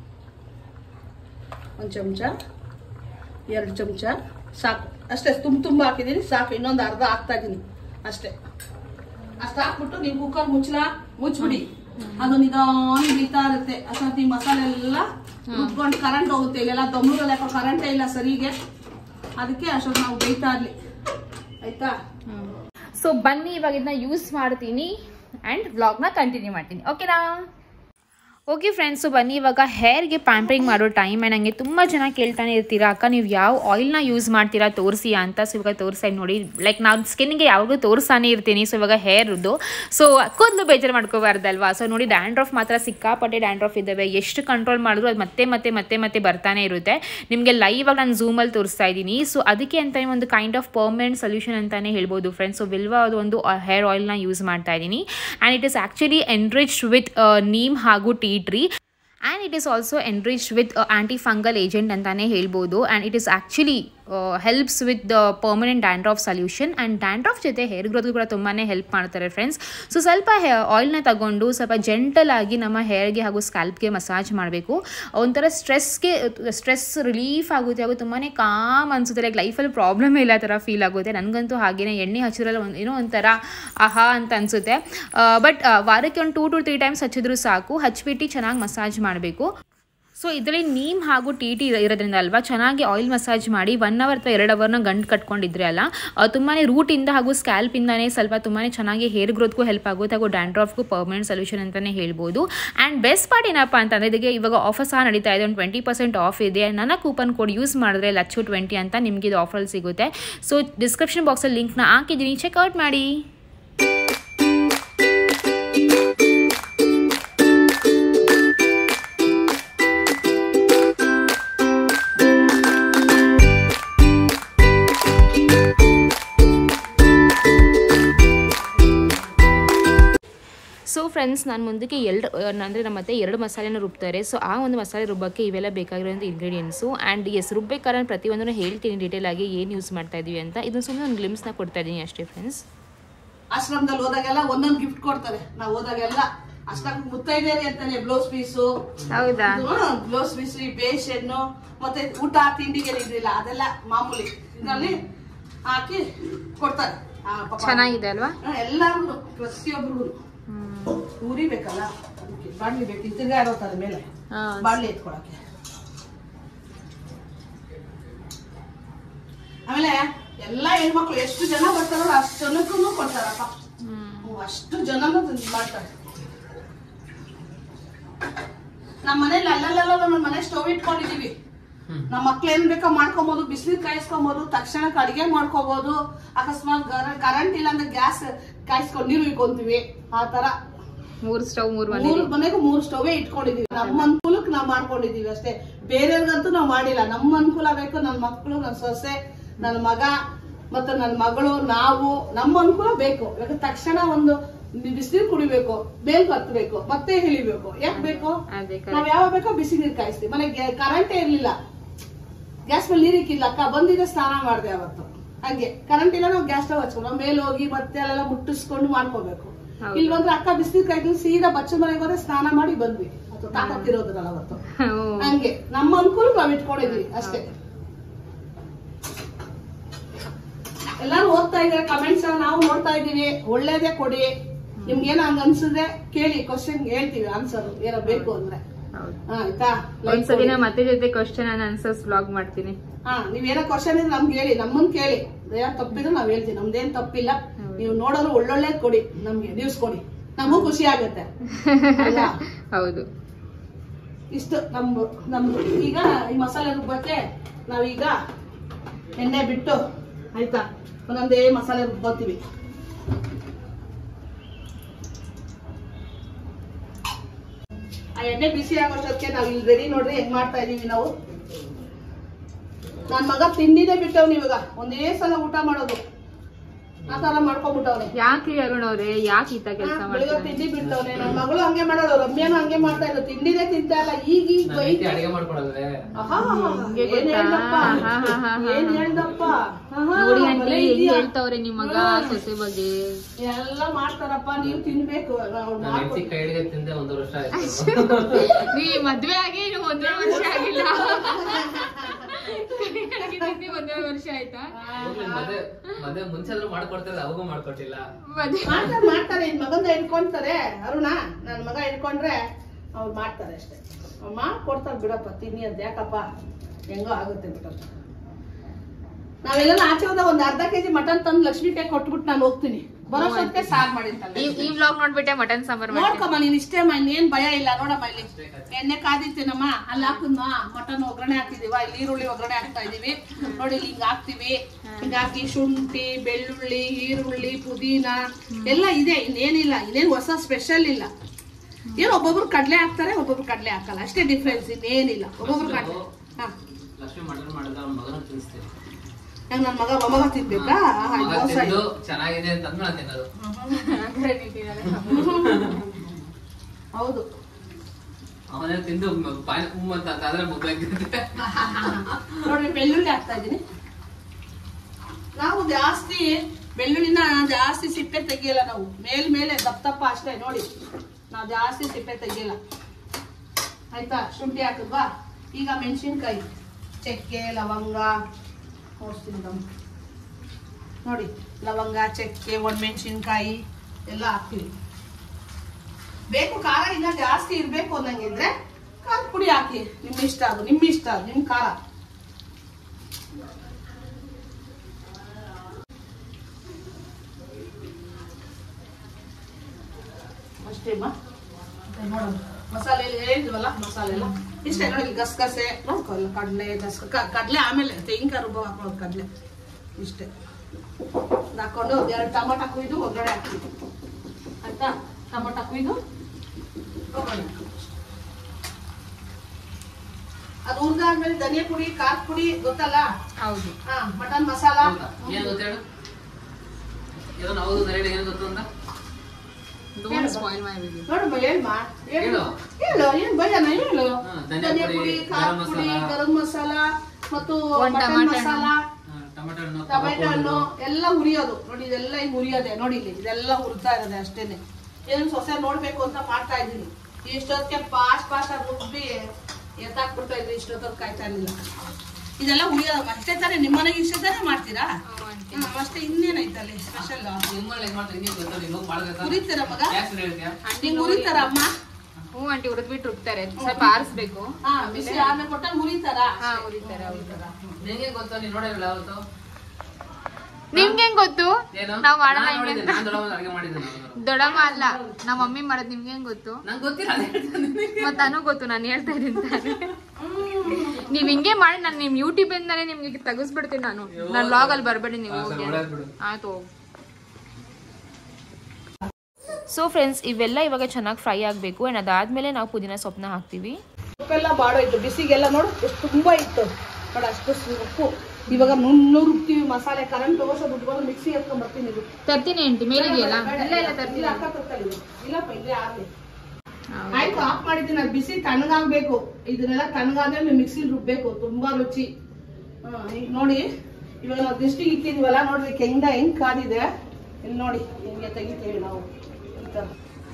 ಒಂದು ಚಮಚ ಎರಡು ಚಮಚ ಸಾಕು ಅಷ್ಟೇ ತುಂಬ ತುಂಬ ಹಾಕಿದ್ದೀನಿ ಸಾಕು ಇನ್ನೊಂದು ಅರ್ಧ ಹಾಕ್ತಾ ಇದ್ದೀನಿ ಅಷ್ಟೇ ಅಷ್ಟು ಹಾಕ್ಬಿಟ್ಟು ನೀವು ಕುಕ್ಕರ್ ಮುಚ್ಚಲ ಮುಚ್ಬಿಡಿ ಅದು ನಿಧಾನ ಬೀತಾ ಇರುತ್ತೆ ಅಷ್ಟೊತ್ತಿ ಮಸಾಲೆ ಎಲ್ಲ ಉತ್ಕೊಂಡು ಕರೆಂಟ್ ಹೋಗುತ್ತೆ ಇಲ್ಲೆಲ್ಲ ದಮ್ಮೂರಲ್ಲಿ ಯಾಕೋ ಕರೆಂಟೇ ಇಲ್ಲ ಸರಿಗೆ ಅದಕ್ಕೆ ಅಷ್ಟೊತ್ತು ನಾವು ಬೇಯ್ತಾ ಇರ್ಲಿ ಆಯ್ತಾ ಸೊ ಬನ್ನಿ ಇವಾಗ ಇದನ್ನ ಯೂಸ್ ಮಾಡ್ತೀನಿ ಅಂಡ್ ವ್ಲಾಗ್ನ ಕಂಟಿನ್ಯೂ ಮಾಡ್ತೀನಿ ಓಕೆನಾ ಓಕೆ ಫ್ರೆಂಡ್ಸು ಬನ್ನಿ ಇವಾಗ ಹೇರ್ಗೆ ಪ್ಯಾಂಪರಿಂಗ್ ಮಾಡೋ ಟೈಮ್ ನನಗೆ ತುಂಬ ಜನ ಕೇಳ್ತಾನೆ ಇರ್ತೀರಾ ಅಕ್ಕ ನೀವು ಯಾವ ಆಯಿಲ್ನ ಯೂಸ್ ಮಾಡ್ತೀರಾ ತೋರಿಸಿ ಅಂತ ಸೊ ಇವಾಗ ತೋರಿಸ್ತಾ ನೋಡಿ ಲೈಕ್ ನಾನು ಸ್ಕಿನ್ಗೆ ಯಾವಾಗಲೂ ತೋರಿಸ್ತಾನೆ ಇರ್ತೀನಿ ಸೊ ಇವಾಗ ಹೇರ್ದು ಸೊ ಕೂದಲು ಬೇಜಾರು ಮಾಡ್ಕೋಬಾರ್ದಲ್ವಾ ಸೊ ನೋಡಿ ಡ್ಯಾಂಡ್ರಫ್ ಮಾತ್ರ ಸಿಕ್ಕಾಪಟ್ಟೆ ಡ್ಯಾಂಡ್ರಫ್ ಇದ್ದಾವೆ ಎಷ್ಟು ಕಂಟ್ರೋಲ್ ಮಾಡಿದ್ರು ಅದು ಮತ್ತೆ ಮತ್ತೆ ಮತ್ತೆ ಮತ್ತೆ ಬರ್ತಾನೆ ಇರುತ್ತೆ ನಿಮಗೆ ಲೈವ್ ಆಗಿ ನಾನು ಝೂಮಲ್ಲಿ ತೋರಿಸ್ತಾ ಇದ್ದೀನಿ ಸೊ ಅದಕ್ಕೆ ಅಂತಲೇ ಒಂದು ಕೈಂಡ್ ಆಫ್ ಪರ್ಮನೆಂಟ್ ಸೊಲ್ಯೂಷನ್ ಅಂತಲೇ ಹೇಳ್ಬೋದು ಫ್ರೆಂಡ್ಸ್ ಸೊ ವಿಲ್ವಾ ಅದು ಒಂದು ಹೇರ್ ಆಯಿಲ್ನ ಯೂಸ್ ಮಾಡ್ತಾ ಇದ್ದೀನಿ and it is actually enriched with neem ಹಾಗೂ tea tree and it is also enriched with anti fungal agent ಅಂತಲೇ ಹೇಳ್ಬೋದು and it is actually helps with the permanent dandruff solution and dandruff ಜೊತೆ hair ಗ್ರೋತ್ಗೂ ಕೂಡ ತುಂಬಾ help ಮಾಡ್ತಾರೆ friends so ಸ್ವಲ್ಪ ಹೇ ಆಯಿಲ್ನ ತಗೊಂಡು ಸ್ವಲ್ಪ ಜೆಂಟಲ್ ಆಗಿ ನಮ್ಮ ಹೇರ್ಗೆ ಹಾಗೂ ಸ್ಕ್ಯಾಲ್ಪ್ಗೆ ಮಸಾಜ್ ಮಾಡಬೇಕು ಒಂಥರ ಸ್ಟ್ರೆಸ್ಗೆ ಸ್ಟ್ರೆಸ್ ರಿಲೀಫ್ ಆಗುತ್ತೆ ಹಾಗೂ ತುಂಬಾ ಕಾಮ್ ಅನಿಸುತ್ತೆ ಲೈಕ್ ಲೈಫಲ್ಲಿ ಪ್ರಾಬ್ಲಮ್ ಇಲ್ಲ ಆ ಥರ ಫೀಲ್ ಆಗುತ್ತೆ ನನಗಂತೂ ಹಾಗೇನೆ ಎಣ್ಣೆ ಹಚ್ಚಿದ್ರಲ್ಲ ಒಂದು ಏನೋ ಒಂಥರ ಆಹಾ ಅಂತ ಅನಿಸುತ್ತೆ ಬಟ್ ವಾರಕ್ಕೆ ಒಂದು ಟೂ ಟು ತ್ರೀ ಟೈಮ್ಸ್ ಹಚ್ಚಿದ್ರು ಸಾಕು ಹಚ್ಬಿಟ್ಟು ಚೆನ್ನಾಗಿ ಮಸಾಜ್ ಮಾಡಬೇಕು ಸೊ ಇದರಲ್ಲಿ ನೀಮ್ ಹಾಗೂ ಟಿ ಟಿ ಇರೋದ್ರಿಂದ ಅಲ್ವಾ ಚೆನ್ನಾಗಿ ಆಯಿಲ್ ಮಸಾಜ್ ಮಾಡಿ ಒನ್ ಅವರ್ ಅಥವಾ ಎರಡು ಅವರ್ನ ಗಂಟು ಕಟ್ಕೊಂಡಿದ್ರೆ ಅಲ್ಲ ತುಂಬಾ ರೂಟಿಂದ ಹಾಗೂ ಸ್ಕ್ಯಾಲ್ಪಿಂದನೇ ಸ್ವಲ್ಪ ತುಂಬಾ ಚೆನ್ನಾಗಿ ಹೇರ್ ಗ್ರೋತ್ಗೂ ಹೆಲ್ಪ್ ಆಗುತ್ತೆ ಹಾಗೂ ಡ್ಯಾಂಡ್ರಾಫ್ಗೂ ಪರ್ಮನೆಂಟ್ ಸೊಲ್ಯೂಷನ್ ಅಂತಲೇ ಹೇಳ್ಬೋದು ಆ್ಯಂಡ್ ಬೆಸ್ಟ್ ಪಾರ್ಟ್ ಏನಪ್ಪ ಅಂತಂದರೆ ಇದಕ್ಕೆ ಇವಾಗ ಆಫರ್ ಸಹ ನಡೀತಾ ಇದೆ ಒಂದು ಟ್ವೆಂಟಿ ಪರ್ಸೆಂಟ್ ಆಫ್ ಇದೆ ನನ್ನ ಕೂಪನ್ ಕೋಡ್ ಯೂಸ್ ಮಾಡಿದ್ರೆ ಲಚ್ಚು ಟ್ವೆಂಟಿ ಅಂತ ನಿಮಗೆ ಇದು ಆಫರಲ್ಲಿ ಸಿಗುತ್ತೆ ಸೊ ಡಿಸ್ಕ್ರಿಪ್ಷನ್ ಬಾಕ್ಸಲ್ಲಿ ಲಿಂಕ್ನ ಹಾಕಿದ್ದೀನಿ ಚೆಕ್ಔಟ್ ಮಾಡಿ ಸೊ ಫ್ರೆಂಡ್ಸ್ ನಾನು ಮುಂದಕ್ಕೆ ಎರಡು ಅಂದರೆ ನಮ್ಮ ಮತ್ತೆ ಎರಡು ಮಸಾಲೆನ ರುಬ್ತಾರೆ ಸೊ ಆ ಒಂದು ಮಸಾಲೆ ರುಬ್ಬಕ್ಕೆ ಇವೆಲ್ಲ ಬೇಕಾಗಿರೋಂಥ ಇಂಗ್ರೀಡಿಯೆಂಟ್ಸು ಆ್ಯಂಡ್ ಎಸ್ ರುಬ್ಬೇಕಾದ್ರೆ ನಾನು ಪ್ರತಿಯೊಂದನ್ನು ಹೇಳ್ತೀನಿ ಡೀಟೇಲ್ ಆಗಿ ಏನು ಯೂಸ್ ಮಾಡ್ತಾ ಇದೀವಿ ಅಂತ ಇದನ್ನು ಸುಮ್ಮನೆ ಒಂದು ಗ್ಲಿಮ್ಸ್ನ ಕೊಡ್ತಾ ಇದ್ದೀನಿ ಅಷ್ಟೇ ಫ್ರೆಂಡ್ಸ್ ಆಶ್ರಮದಲ್ಲಿ ಹೋದಾಗೆಲ್ಲ ಒಂದೊಂದು ಗಿಫ್ಟ್ ಕೊಡ್ತಾರೆ ನಾವು ಹೋದಾಗೆಲ್ಲ ಅಷ್ಟಾಗ ಮುತ್ತೈದೇರಿ ಅಂತಾನೆ ಬ್ಲೌಸ್ ಪೀಸು ಹೌದಾ ಬ್ಲೌಸ್ ಪೀಸ್ ಈ ಬೇಷನ್ನು ಮತ್ತೆ ಊಟ ತಿಂಡಿಗೆ ಇದಿಲ್ಲ ಅದೆಲ್ಲ ಮಾಮೂಲಿ ಇದರಲ್ಲಿ ಹಾಕಿ ಕೊಡ್ತಾರೆ ಆ, ಪಾಪ. ಚೆನ್ನಾಗಿದೆ ಅಲ್ವಾ ಹಾ, ಎಲ್ಲಾರ್ಗು ಪ್ರತಿಯೊಬ್ರಿಗೂ ಉರಿಬೇಕಲ್ಲ ಅದಕ್ಕೆ ಬಾಡ್ಲಿ ಬೇಕು ತಿರ್ಗಾ ಇರೋತಾರೆ ಮೇಲೆ ಬಾಡ್ಲಿ ಎತ್ಕೊಳಕ್ಕೆ ಆಮೇಲೆ ಎಲ್ಲಾ ಹೆಣ್ಮಕ್ಳು ಎಷ್ಟು ಜನ ಬರ್ತಾರೋ ಅಷ್ಟು ಜನಕ್ಕೂ ಕೊಡ್ತಾರಪ್ಪ ಹ್ಮ್, ಅಷ್ಟು ಜನನು ತಿಂದ್ ಮಾಡ್ತಾರೆ ನಮ್ಮ ಮನೇಲಿ ಅಲ್ಲಲ್ಲ ನಮ್ಮ ಮನೆ ಸ್ಟವ್ ಇಟ್ಕೊಂಡಿದೀವಿ ನಮ್ಮ ಮಕ್ಳು ಏನ್ ಬೇಕೋ ಮಾಡ್ಕೊಬೋದು ಬಿಸಿಲು ಕಾಯಿಸ್ಕೊಬೋದು ತಕ್ಷಣಕ್ಕೆ ಅಡಿಗೆ ಮಾಡ್ಕೋಬಹುದು ಅಕಸ್ಮಾತ್ ಕರೆಂಟ್ ಇಲ್ಲ ಅಂದ್ರೆ ಗ್ಯಾಸ್ ಕಾಯಿಸ್ಕೊಂಡು ನೀರು ಇಟ್ಕೊಂತೀವಿ ಆ ತರ ಮೂರು ಸ್ಟವ್ ಮೂರು ಮೂರು ಮನೆಗೂ ಮೂರು ಸ್ಟವ್ ಇಟ್ಕೊಂಡಿದೀವಿ ನಮ್ಮ ಅನುಕೂಲಕ್ಕೆ ನಾವ್ ಮಾಡ್ಕೊಂಡಿದೀವಿ ಅಷ್ಟೇ ಬೇರೆಯವ್ರಿಗಂತೂ ನಾವ್ ಮಾಡಿಲ್ಲ ನಮ್ಮ ಅನುಕೂಲ ಬೇಕು ನನ್ನ ಮಕ್ಕಳು ನನ್ನ ಸೊಸೆ ನನ್ನ ಮಗ ಮತ್ತೆ ನನ್ನ ಮಗಳು ನಾವು ನಮ್ಮ ಅನುಕೂಲ ಬೇಕು ಇವಾಗ ತಕ್ಷಣ ಒಂದು ಬಿಸಿನೀರು ಕುಡಿಬೇಕು ಬೇಲ್ ಹತ್ಬೇಕು ಮತ್ತೆ ಇಳಿಬೇಕು ಯಾಕೆ ಬೇಕು ಅದೇ ನಾವ್ ಯಾವಾಗ ಬೇಕೋ ಬಿಸಿ ನೀರು ಕಾಯಿಸ್ತೀವಿ ಮನೆಗೆ ಕರೆಂಟೇ ಇರ್ಲಿಲ್ಲ ಗ್ಯಾಸ್ ಮೇಲೆ ನೀರ್ ಇಕ್ಕಿಲ್ಲ ಅಕ್ಕ ಬಂದಿದೆ ಸ್ನಾನ ಮಾಡಿದೆ ಅವತ್ತು ಹಂಗೆ ಕರೆಂಟ್ ಇಲ್ಲ ನಾವು ಗ್ಯಾಸ್ ಸ್ಟವ್ ಹಚ್ಕೊಂಡು ನಾವು ಮೇಲೆ ಹೋಗಿ ಮತ್ತೆ ಅಲ್ಲೆಲ್ಲ ಮುಟ್ಟಿಸ್ಕೊಂಡು ಮಾಡ್ಕೋಬೇಕು ಹೌದು. ಇಲ್ಲಿ ಬಂದ್ರೆ ಅಕ್ಕ ಬಿಸಿನೀರ್ ಕಾಯ್ದು ಸೀದಾ ಬಚ್ಚ ಮನೆಗೆ ಹೋದ್ರೆ ಸ್ನಾನ ಮಾಡಿ ಬಂದ್ವಿ ಅದು ತಾಕತ್ತಿರೋದ್ರಲ್ಲ ಅವತ್ತು ಹಂಗೆ ನಮ್ಮ ಅನುಕೂಲ ನಾವ್ ಇಟ್ಕೊಂಡಿದ್ವಿ ಅಷ್ಟೇ ಎಲ್ಲಾರು ಓದ್ತಾ ಇದಾರೆ ಕಮೆಂಟ್ಸ್ ನಾವು ನೋಡ್ತಾ ಇದೀವಿ ಒಳ್ಳೇದೇ ಕೊಡಿ ನಿಮ್ಗೆ ಏನೋ ಹಂಗ ಅನ್ಸಿದ್ರೆ ಕೇಳಿ ಕ್ವಶನ್ ಹೇಳ್ತೀವಿ ಆನ್ಸರ್ ಏನೋ ಬೇಕು ಅಂದ್ರೆ ಹಾ, ಆಯ್ತಾ Like ಒಂದ್ಸಲಿ ಕೊಡಿ. ನಾ ಮತ್ತೆ ಜೊತೆ ಕ್ವಶನ್ ಆನ್ಸರ್ಸ್ ಬ್ಲಾಗ್ ಮಾಡ್ತೀನಿ ಹಾ ನೀವೇನೋ ಕ್ವಶನ್ ಇದ್ರೆ ನಮ್ಗೆ ಹೇಳಿ ನಮ್ಮನ್ ಕೇಳಿ ಯಾರು ತಪ್ಪಿದ್ರೆ ನಾವ್ ಹೇಳ್ತೀವಿ ನಮ್ದೇನ್ ತಪ್ಪಿಲ್ಲ ನೀವು ನೋಡೋರು ಒಳ್ಳೊಳ್ಳೆ ಕೊಡಿ ನಮ್ಗೆ ನ್ಯೂಸ್ ಕೊಡಿ ನಮಗೂ ಖುಷಿ ಆಗತ್ತೆ ಅಲ್ವಾ? ಹೌದು ಇಷ್ಟು ನಮ್ದು ನಮ್ದು ಈಗ ಈ ಮಸಾಲೆ ರುಬ್ಬಕ್ಕೆ ನಾವೀಗ ಎಣ್ಣೆ ಬಿಟ್ಟು ಆಯ್ತಾ ಒಂದೊಂದೇ ಮಸಾಲೆ ರುಬ್ಬೋತೀವಿ ಆ ಎಣ್ಣೆ ಬಿಸಿ ಆಗೋಷ್ಟೊತ್ತಿಗೆ ನಾವು ಇಲ್ಲಿ ರೆಡಿ ನೋಡ್ರಿ ಹೆಂಗ್ ಮಾಡ್ತಾ ಇದೀವಿ ನಾವು ನನ್ ಮಗ ತಿಂಡಿನೇ ಬಿಟ್ಟವ್ನಿ ಇವಾಗ ಒಂದೇ ಸಲ ಊಟ ಮಾಡೋದು ಆ ತರ ಮಾಡ್ಕೊಂಡ್ಬಿಟ್ಟವ್ನೆ ಯಾಕೆ ಅರುಣ್ ಅವ್ರೆ ಯಾಕೆ ಈ ತರ ಕೆಲಸ ಬೆಳಿಗ್ಗೆ ಮಾಡ್ತಾರೆ ತಿಂಡಿ ಬಿಡ್ತವ್ನೆ ನನ್ ಮಗಳು ಹಂಗೆ ಮಾಡೋದು ರಮ್ಯಾನು ಹಂಗೆ ಮಾಡ್ತಾ ಇದ್ರು ತಿಂಡಿನೇ ತಿಂತಾ ಇಲ್ಲ ಈಗ ಈಗ ನನ್ನ ಬೈ ಹೆಂಡತಿ ಅಡಿಗೆ ಮಾಡ್ಕೊಡೋದ್ರೆ ಆಹಾ, ಹಿಂಗೆ ಏನ್ ಗೊತ್ತಾ? ಹೇಳ್ದಪ್ಪ? ಹಾ, ಹಾ, ಹಾ, ಹಾ. ಏನ್ ಹೇಳ್ದಪ್ಪ ಆಹಾ, ನೋಡಿ ಆಂಟಿ ಬರೀ ಹೆಂಗ್ ಇದ್ಯಾ? ಹೇಳ್ತಾವ್ರೆ ನಿಮ್ ಮಗ ಹಾ. ಸೊಸೆ ಬಗ್ಗೆ ಎಲ್ಲ ಮಾಡ್ತಾರಪ್ಪ ನೀವು ತಿನ್ಬೇಕು ಅವ್ರು ನನ್ನ ಹೆಂಡತಿ ಮಾಡ್ಕೊಡ್- ಕೈ ಹಿಡಿದು ತಿಂದೆ ಒಂದೂವರೆ ವರ್ಷ ಆಯ್ತು ನೀ ಮದ್ವೆ ಆಗಿ ಇನ್ನು ಒಂದೇ ವರ್ಷ ಆಗಿಲ್ಲ ಒಂದೇ ವರ್ಷ ಆಯ್ತಾ ಹೋಗ್ಲಿ, ಮದ್ವೆ ಮದ್ವೆ ಮುಂಚೆ ಆದ್ರೂ ಮಾಡ್ಕೊಡ್ತಾರೆ ಅವಾಗೂ ಮಾಡ್ಕೊಟ್ಟಿಲ್ಲ ಮದ್ವೆ ಮಾಡ್ತಾರೆ ಮಾಡ್ತಾರೆ ಇನ್ ಮಗಂದ ಹಿಡ್ಕೊಂತಾರೆ ಅರುಣ ನನ್ ಮಗ ಹಿಡ್ಕೊಂಡ್ರೆ ಅವ್ರು ಮಾಡ್ತಾರೆ ಅಷ್ಟೇ ಅವ್ರು ಮಾಡ್ಕೊಡ್ತಾರೆ ಬಿಡಪ್ಪ ತಿನ್ನಿ ಅಂತ ಯಾಕಪ್ಪ ಹೆಂಗೋ ಆಗುತ್ತೆ ಬಿಡಪ್ಪ ನಾವೆಲ್ಲ ಆಚೆ ಹೋದಾಗ ಒಂದ್ ಅರ್ಧ ಕೆಜಿ ಮಟನ್ ತಂದು ಲಕ್ಷ್ಮಿ ಕೈ ಕೊಟ್ಬಿಟ್ಟು ನಾನು ಹೋಗ್ತೀನಿ ಬರೋಷ್ಟೊತ್ತಿಗೆ ಸಾರ್ ಮಾಡಿರ್ತಾಳೆ ಈ ಈ ವ್ಲಾಗ್ ನೋಡ್ಬಿಟ್ಟೆ ಮಟನ್ ಸಾಂಬಾರ್ ಮಾಡ್ತೀನಿ ನೋಡ್ಕೊಮ್ಮ ನೀನ್ ಇಷ್ಟೇ ಮಾ ಇನ್ನೇನ್ ಭಯ ಇಲ್ಲ ನೋಡಮ್ಮ ಇಲ್ಲಿ ಎಣ್ಣೆ ಕಾದಿರ್ತೀನಮ್ಮ ಅಲ್ಲಿ ಹಾಕುದ್ಮ ಮಟನ್ ಒಗ್ಗರಣೆ ಹಾಕ್ತಿದೀವ ಇಲ್ಲಿ ಈರುಳ್ಳಿ ಒಗ್ಗರಣೆ ಹಾಕ್ತಾ ಇದೀವಿ ನೋಡಿ ಇಲ್ಲಿ ಹಿಂಗ್ ಹಾಕ್ತಿವಿ ಹಿಂಗ್ ಹಾಕಿ ಶುಂಠಿ ಬೆಳ್ಳುಳ್ಳಿ ಈರುಳ್ಳಿ ಪುದೀನ ಎಲ್ಲ ಇದೆ ಇನ್ನೇನಿಲ್ಲ ಇನ್ನೇನ್ ಹೊಸ ಸ್ಪೆಷಲ್ ಇಲ್ಲ ಏನು ಒಬ್ಬೊಬ್ರು ಕಡ್ಲೆ ಹಾಕ್ತಾರೆ ಒಬ್ಬೊಬ್ರು ಕಡ್ಲೆ ಹಾಕಲ್ಲ ಅಷ್ಟೇ ಡಿಫ್ರೆನ್ಸ್ ಇನ್ನೇನಿಲ್ಲ ಒಬ್ಬೊಬ್ರು ಕಡ್ಲೆ ಹಾ ಲಕ್ಷ್ಮಿ ಮಟನ್ ಮಾಡಿದ ಅವ್ನ ಮಗನ ತಿನ್ನಿಸ್ತೀನಿ ಹೆಂಗ್ ನನ್ ಮಗ ಮೊಮ್ಮಗ ತಿನ್ಬೇಕಾ ಆಹಾ, ಮಗ ಮೋಸ ತಿಂದು ಇದು. ಚೆನ್ನಾಗಿದೆ ಅಂತ ಅಂದ್ಮೇಲೆ ತಿನ್ನೋದು ಹೌದು ಅವನೇ ತಿಂದು ಬಾಯಿ ಉಮ್ಮ ಅಂತ ಆದ್ರೆ ಮುಗ್ದಾಗಿರುತ್ತೆ ನೋಡ್ರಿ ಬೆಳ್ಳುಳ್ಳಿ ಹಾಕ್ತಾ ಇದೀನಿ ನಾವು ಜಾಸ್ತಿ ಬೆಳ್ಳುಳ್ಳಿನ ಜಾಸ್ತಿ ಸಿಪ್ಪೆ ತೆಗಿಯಲ್ಲ ನಾವು ಮೇಲ್ ಮೇಲೆ ದಪ್ಪ ದಪ್ಪ ಅಷ್ಟೇ ನೋಡಿ ನಾವು ಜಾಸ್ತಿ ಸಿಪ್ಪೆ ತೆಗಿಯಲ್ಲ ಆಯ್ತಾ ಶುಂಠಿ ಹಾಕಿದ್ವಾ ಈಗ ಮೆಣಸಿನ್ಕಾಯಿ ಚಕ್ಕೆ ಲವಂಗ ತೋರಿಸ್ತೀನಿ ತಮ್ಮ. ನೋಡಿ ಲವಂಗ ಚಕ್ಕೆ ಒಣಮೆಣಸಿನ್ಕಾಯಿ ಎಲ್ಲ ಹಾಕ್ತೀವಿ ಬೇಕು ಖಾರ ಇನ್ನ ಜಾಸ್ತಿ ಇರ್ಬೇಕು ಅನ್ನಂಗಿದ್ರೆ ಖಾರ ಪುಡಿ ಹಾಕಿ ನಿಮ್ ಇಷ್ಟ ಅದು ನಿಮ್ ಇಷ್ಟ ಅದು ನಿಮ್ ಖಾರ ಅಷ್ಟೇಮ್ಮ ಮತ್ತೆ ನೋಡೋಣ ಮಸಾಲೆ ಎಲ್ಲ ಹೇಳಿದ್ವಲ್ಲ ಮಸಾಲೆ ಎಲ್ಲ ಇಷ್ಟೇ ನೋಡಿ ಗಸಗಸೆ ನೋಡ್ಕೊ ಎಲ್ಲ ಕಡಲೆ ಗಸ ಕಡಲೆ ಆಮೇಲೆ ತೆಂಗಿನಕಾಯಿ ರುಬ್ಬ ಹಾಕೊಳ್ಳೋದು ಕಡಲೆ ಇಷ್ಟೇ ಇದ್ ಹಾಕೊಂಡು ಒಂದ್ ಎರಡು ಟೊಮಟ ಕುಯ್ದು ಒಗ್ಗರಣೆ ಹಾಕ್ತೀವಿ ಆಯ್ತಾ ಟೊಮಟ ಕುಯ್ದು ಒಗ್ಗರಣೆ ಹಾಕ್ತೀವಿ. ಅದು ಹುರಿದಾದ್ಮೇಲೆ ಧನಿಯಾ ಪುಡಿ ಖಾರ ಪುಡಿ ಗೊತ್ತಲ್ಲ ಹೌದು ಹಾ ಮಟನ್ ಮಸಾಲ ಹೌದಾ? ಏನ್ ಗೊತ್ತ ಹೇಳು ಏನು ಹೌದು ಹೇಳಿ ಏನ್ ಗೊತ್ತು ಅಂತ ಡೋಂಟ್ ಸ್ಪಾಯಿಲ್ ಮೈ ವಿಡಿಯೋ ನೋಡಮ್ಮ ಹೇಳ್ಮಾ ಹೇಳು ಹೇಳು. ಹೇಳು ಏನ್ ಭಯನ ಹೇಳು ಹಾ, ಧನಿಯಾ ಧನಿಯಾ ಪುಡಿ, ಪುಡಿ ಖಾರ ಗರಂ ಪುಡಿ ಮಸಾಲ. ಗರಂ ಮಸಾಲ ಮತ್ತು ಒಂದ್ ಮಟನ್ ಟಮಾಟೊ ಮಸಾಲ ಟೊಮೆಟೊ ಹಣ್ಣು ಟೊಮೆಟೊ ಹಣ್ಣು ಕಬಾಬ್ ಎಲ್ಲ ಹುರಿಯೋದು ನೋಡಿ ಇದೆಲ್ಲ ಹಿಂಗ್ ಹುರಿಯೋದೆ ನೋಡಿ ಇಲ್ಲಿ ಇದೆಲ್ಲ ಹುರಿತಾ ಇರೋದೆ ಅಷ್ಟೇನೆ ಏನು ಸೊಸೆ ನೋಡ್ಬೇಕು ಅಂತ ಮಾಡ್ತಾ ಇದ್ದೀನಿ ಇಷ್ಟೊತ್ತಿಗೆ ಪಾಸ್ಟ್ ಪಾಸ್ಟ್ ಆಗಿ ರುಬ್ಬಿ ಎತ್ತಾಕ್ಬಿಡ್ತಾ ಇದ್ರಿ ಇಷ್ಟೊತ್ತಲ್ಲಿ ಕಾಯ್ತಾ ಇರಲಿಲ್ಲ ಇದೆಲ್ಲ ಹುರಿಯೋದಮ್ಮ ಅಷ್ಟೇ ತಾನೇ ನಿಮ್ಮ ಮನೆಗೆ ಇಷ್ಟೇ ತಾನೇ ಮಾಡ್ತೀರಾ ಹ್ಮ್, ಅಷ್ಟೇ ಇನ್ನೇನೈತಲ್ಲಿ ಸ್ಪೆಷಲ್ ನಿಮ್ಮಲ್ಲಿ ಹೆಂಗ್ ಮಾಡ್ತಾರೆ ಹಿಂಗೆ ಗೊತ್ತಲ್ಲ ಹಿಂಗ್ ಹೋಗಿ ಮಾಡ್ಬೇಕಾ ಹುರಿತೀರ ಮಗ ಯಾಕೆ ಸುಳ್ಳು ಹೇಳ್ತೀಯ ಹಿಂಗ್ ಹುರಿತಾರ ಅಮ್ಮ ಹ್ಞೂ ಆಂಟಿ ಹುರಿದ್ಬಿಟ್ಟು ರುಬ್ತಾರೆ ಸ್ವಲ್ಪ ಆರಿಸ್ಬೇಕು ಹಾ ಬಿಸಿ ಆಮೇಲೆ ಕೊಟ್ಟ ಮುರಿತಾರ ಹಾ ಹುರಿತಾರೆ ಹೌದು ನಿಂಗೆ ಗೊತ್ತಾ ನೀನ್ ನೋಡಿರಲ್ಲ ಯಾವತ್ತು ನಿಮ್ಗೆ ಹೆಂಗ್ ಗೊತ್ತು ಏನು ನಾವ್ ಮಾಡಲ್ಲ ನಾನ್ ಹಿಂಗೆ ನೋಡಿದ್ದೆ, ನಾನ್ ದೊಡ್ಡಮ್ಮನ ಅಡ್ಗೆ ಮಾಡಿದ್ದೆ ನಾನು. ದೊಡ್ಡಮ್ಮ ಅಲ್ಲ ನಮ್ಮ ಮಮ್ಮಿ ಮಾಡೋದು ನಿಮ್ಗೆ ಹೆಂಗ್ ಗೊತ್ತು ನಂಗ್ ಗೊತ್ತಿಲ್ಲ ಅದೇ ಹೇಳ್ತೀನಿ ನಿನಗೆ. ಮತ್ ನನಗೂ ಗೊತ್ತು ನಾನು ಹೇಳ್ತಾ ಇದ್ದೀನಿ ತಾನೇ ನೀವ್ ಹಿಂಗೆ ಮಾಡಿ ನಾನು ನಿಮ್ ಯೂಟ್ಯೂಬ್ ಇಂದಾನೆ ನಿಮ್ಗೆ ತೆಗಿಸ್ಬಿಡ್ತೀನಿ ನಾನು ನನ್ನ ಬ್ಲಾಗ್ ಅಲ್ಲಿ ಬರ್ಬೇಡಿ ನೀವು ಹಾ, ಸರಿ, ಹೋಗಿ ಒಳ್ಳೇದ್ ಬಿಡು. ಆಯ್ತು ಸೊ ಫ್ರೆಂಡ್ಸ್ ಇವೆಲ್ಲ ಇವಾಗ ಚೆನ್ನಾಗಿ ಫ್ರೈ ಆಗಬೇಕು ಆ್ಯಂಡ್ ಅದಾದ್ಮೇಲೆ ನಾವು ಪುದೀನ ಸೊಪ್ಪನ್ನ ಹಾಕ್ತೀವಿ ಉಪ್ಪೆಲ್ಲ ಬಾಡೋಯ್ತು ಬಿಸಿಗೆಲ್ಲ ನೋಡು ಎಷ್ಟು ತುಂಬಾ ಇತ್ತು ನೋಡು ಅಷ್ಟು ಸು- ಉಪ್ಪು ಇವಾಗ ನುಣ್ಣು ರುಬ್ತೀವಿ ಮಸಾಲೆ ಕರೆಂಟ್ ಓಸ ಬಿಟ್ಕೊಂಡು ಮಿಕ್ಸಿ ಎತ್ಕೊಂಡ್ ಬರ್ತೀನಿ ಇದು ತರ್ತೀನಿ ಆಂಟಿ ಮೇಲಿದೆಯಲ್ಲ ಬೇಡ, ಇಲ್ಲ ಇಲ್ಲ ಇಲ್ಲ, ತರ್ತೀನಿ ಅಕ್ಕ ತರ್ತಾಳೆ ಇದು. ಇಲ್ಲಪ್ಪ ಇಲ್ಲೇ ಆಗ್ಲಿ ಆಯ್ತು ಆಫ್ ಮಾಡಿದ್ದೀನಿ ಅದು ಬಿಸಿ ತಣ್ಣಗಾಗ್ಬೇಕು ಇದನ್ನೆಲ್ಲ ತಣ್ಣಗಾದ್ಮೇಲೆ ಮಿಕ್ಸಿ ರುಬ್ಬೇಕು ತುಂಬಾ ರುಚಿ ಹಾ, ಈಗ ನೋಡಿ ಇವಾಗ ನಾವು ದಿಷ್ಟಿಗೆ ಇಕ್ಕಿದೀವಲ್ಲ ನೋಡ್ರಿ ಕೆಂಡ ಹೆಂಗ್ ಕಾದಿದೆ ಇಲ್ಲಿ ನೋಡಿ ಹಿಂಗೆ ತೆಗಿತೀವಿ ನಾವು ಈ ತರ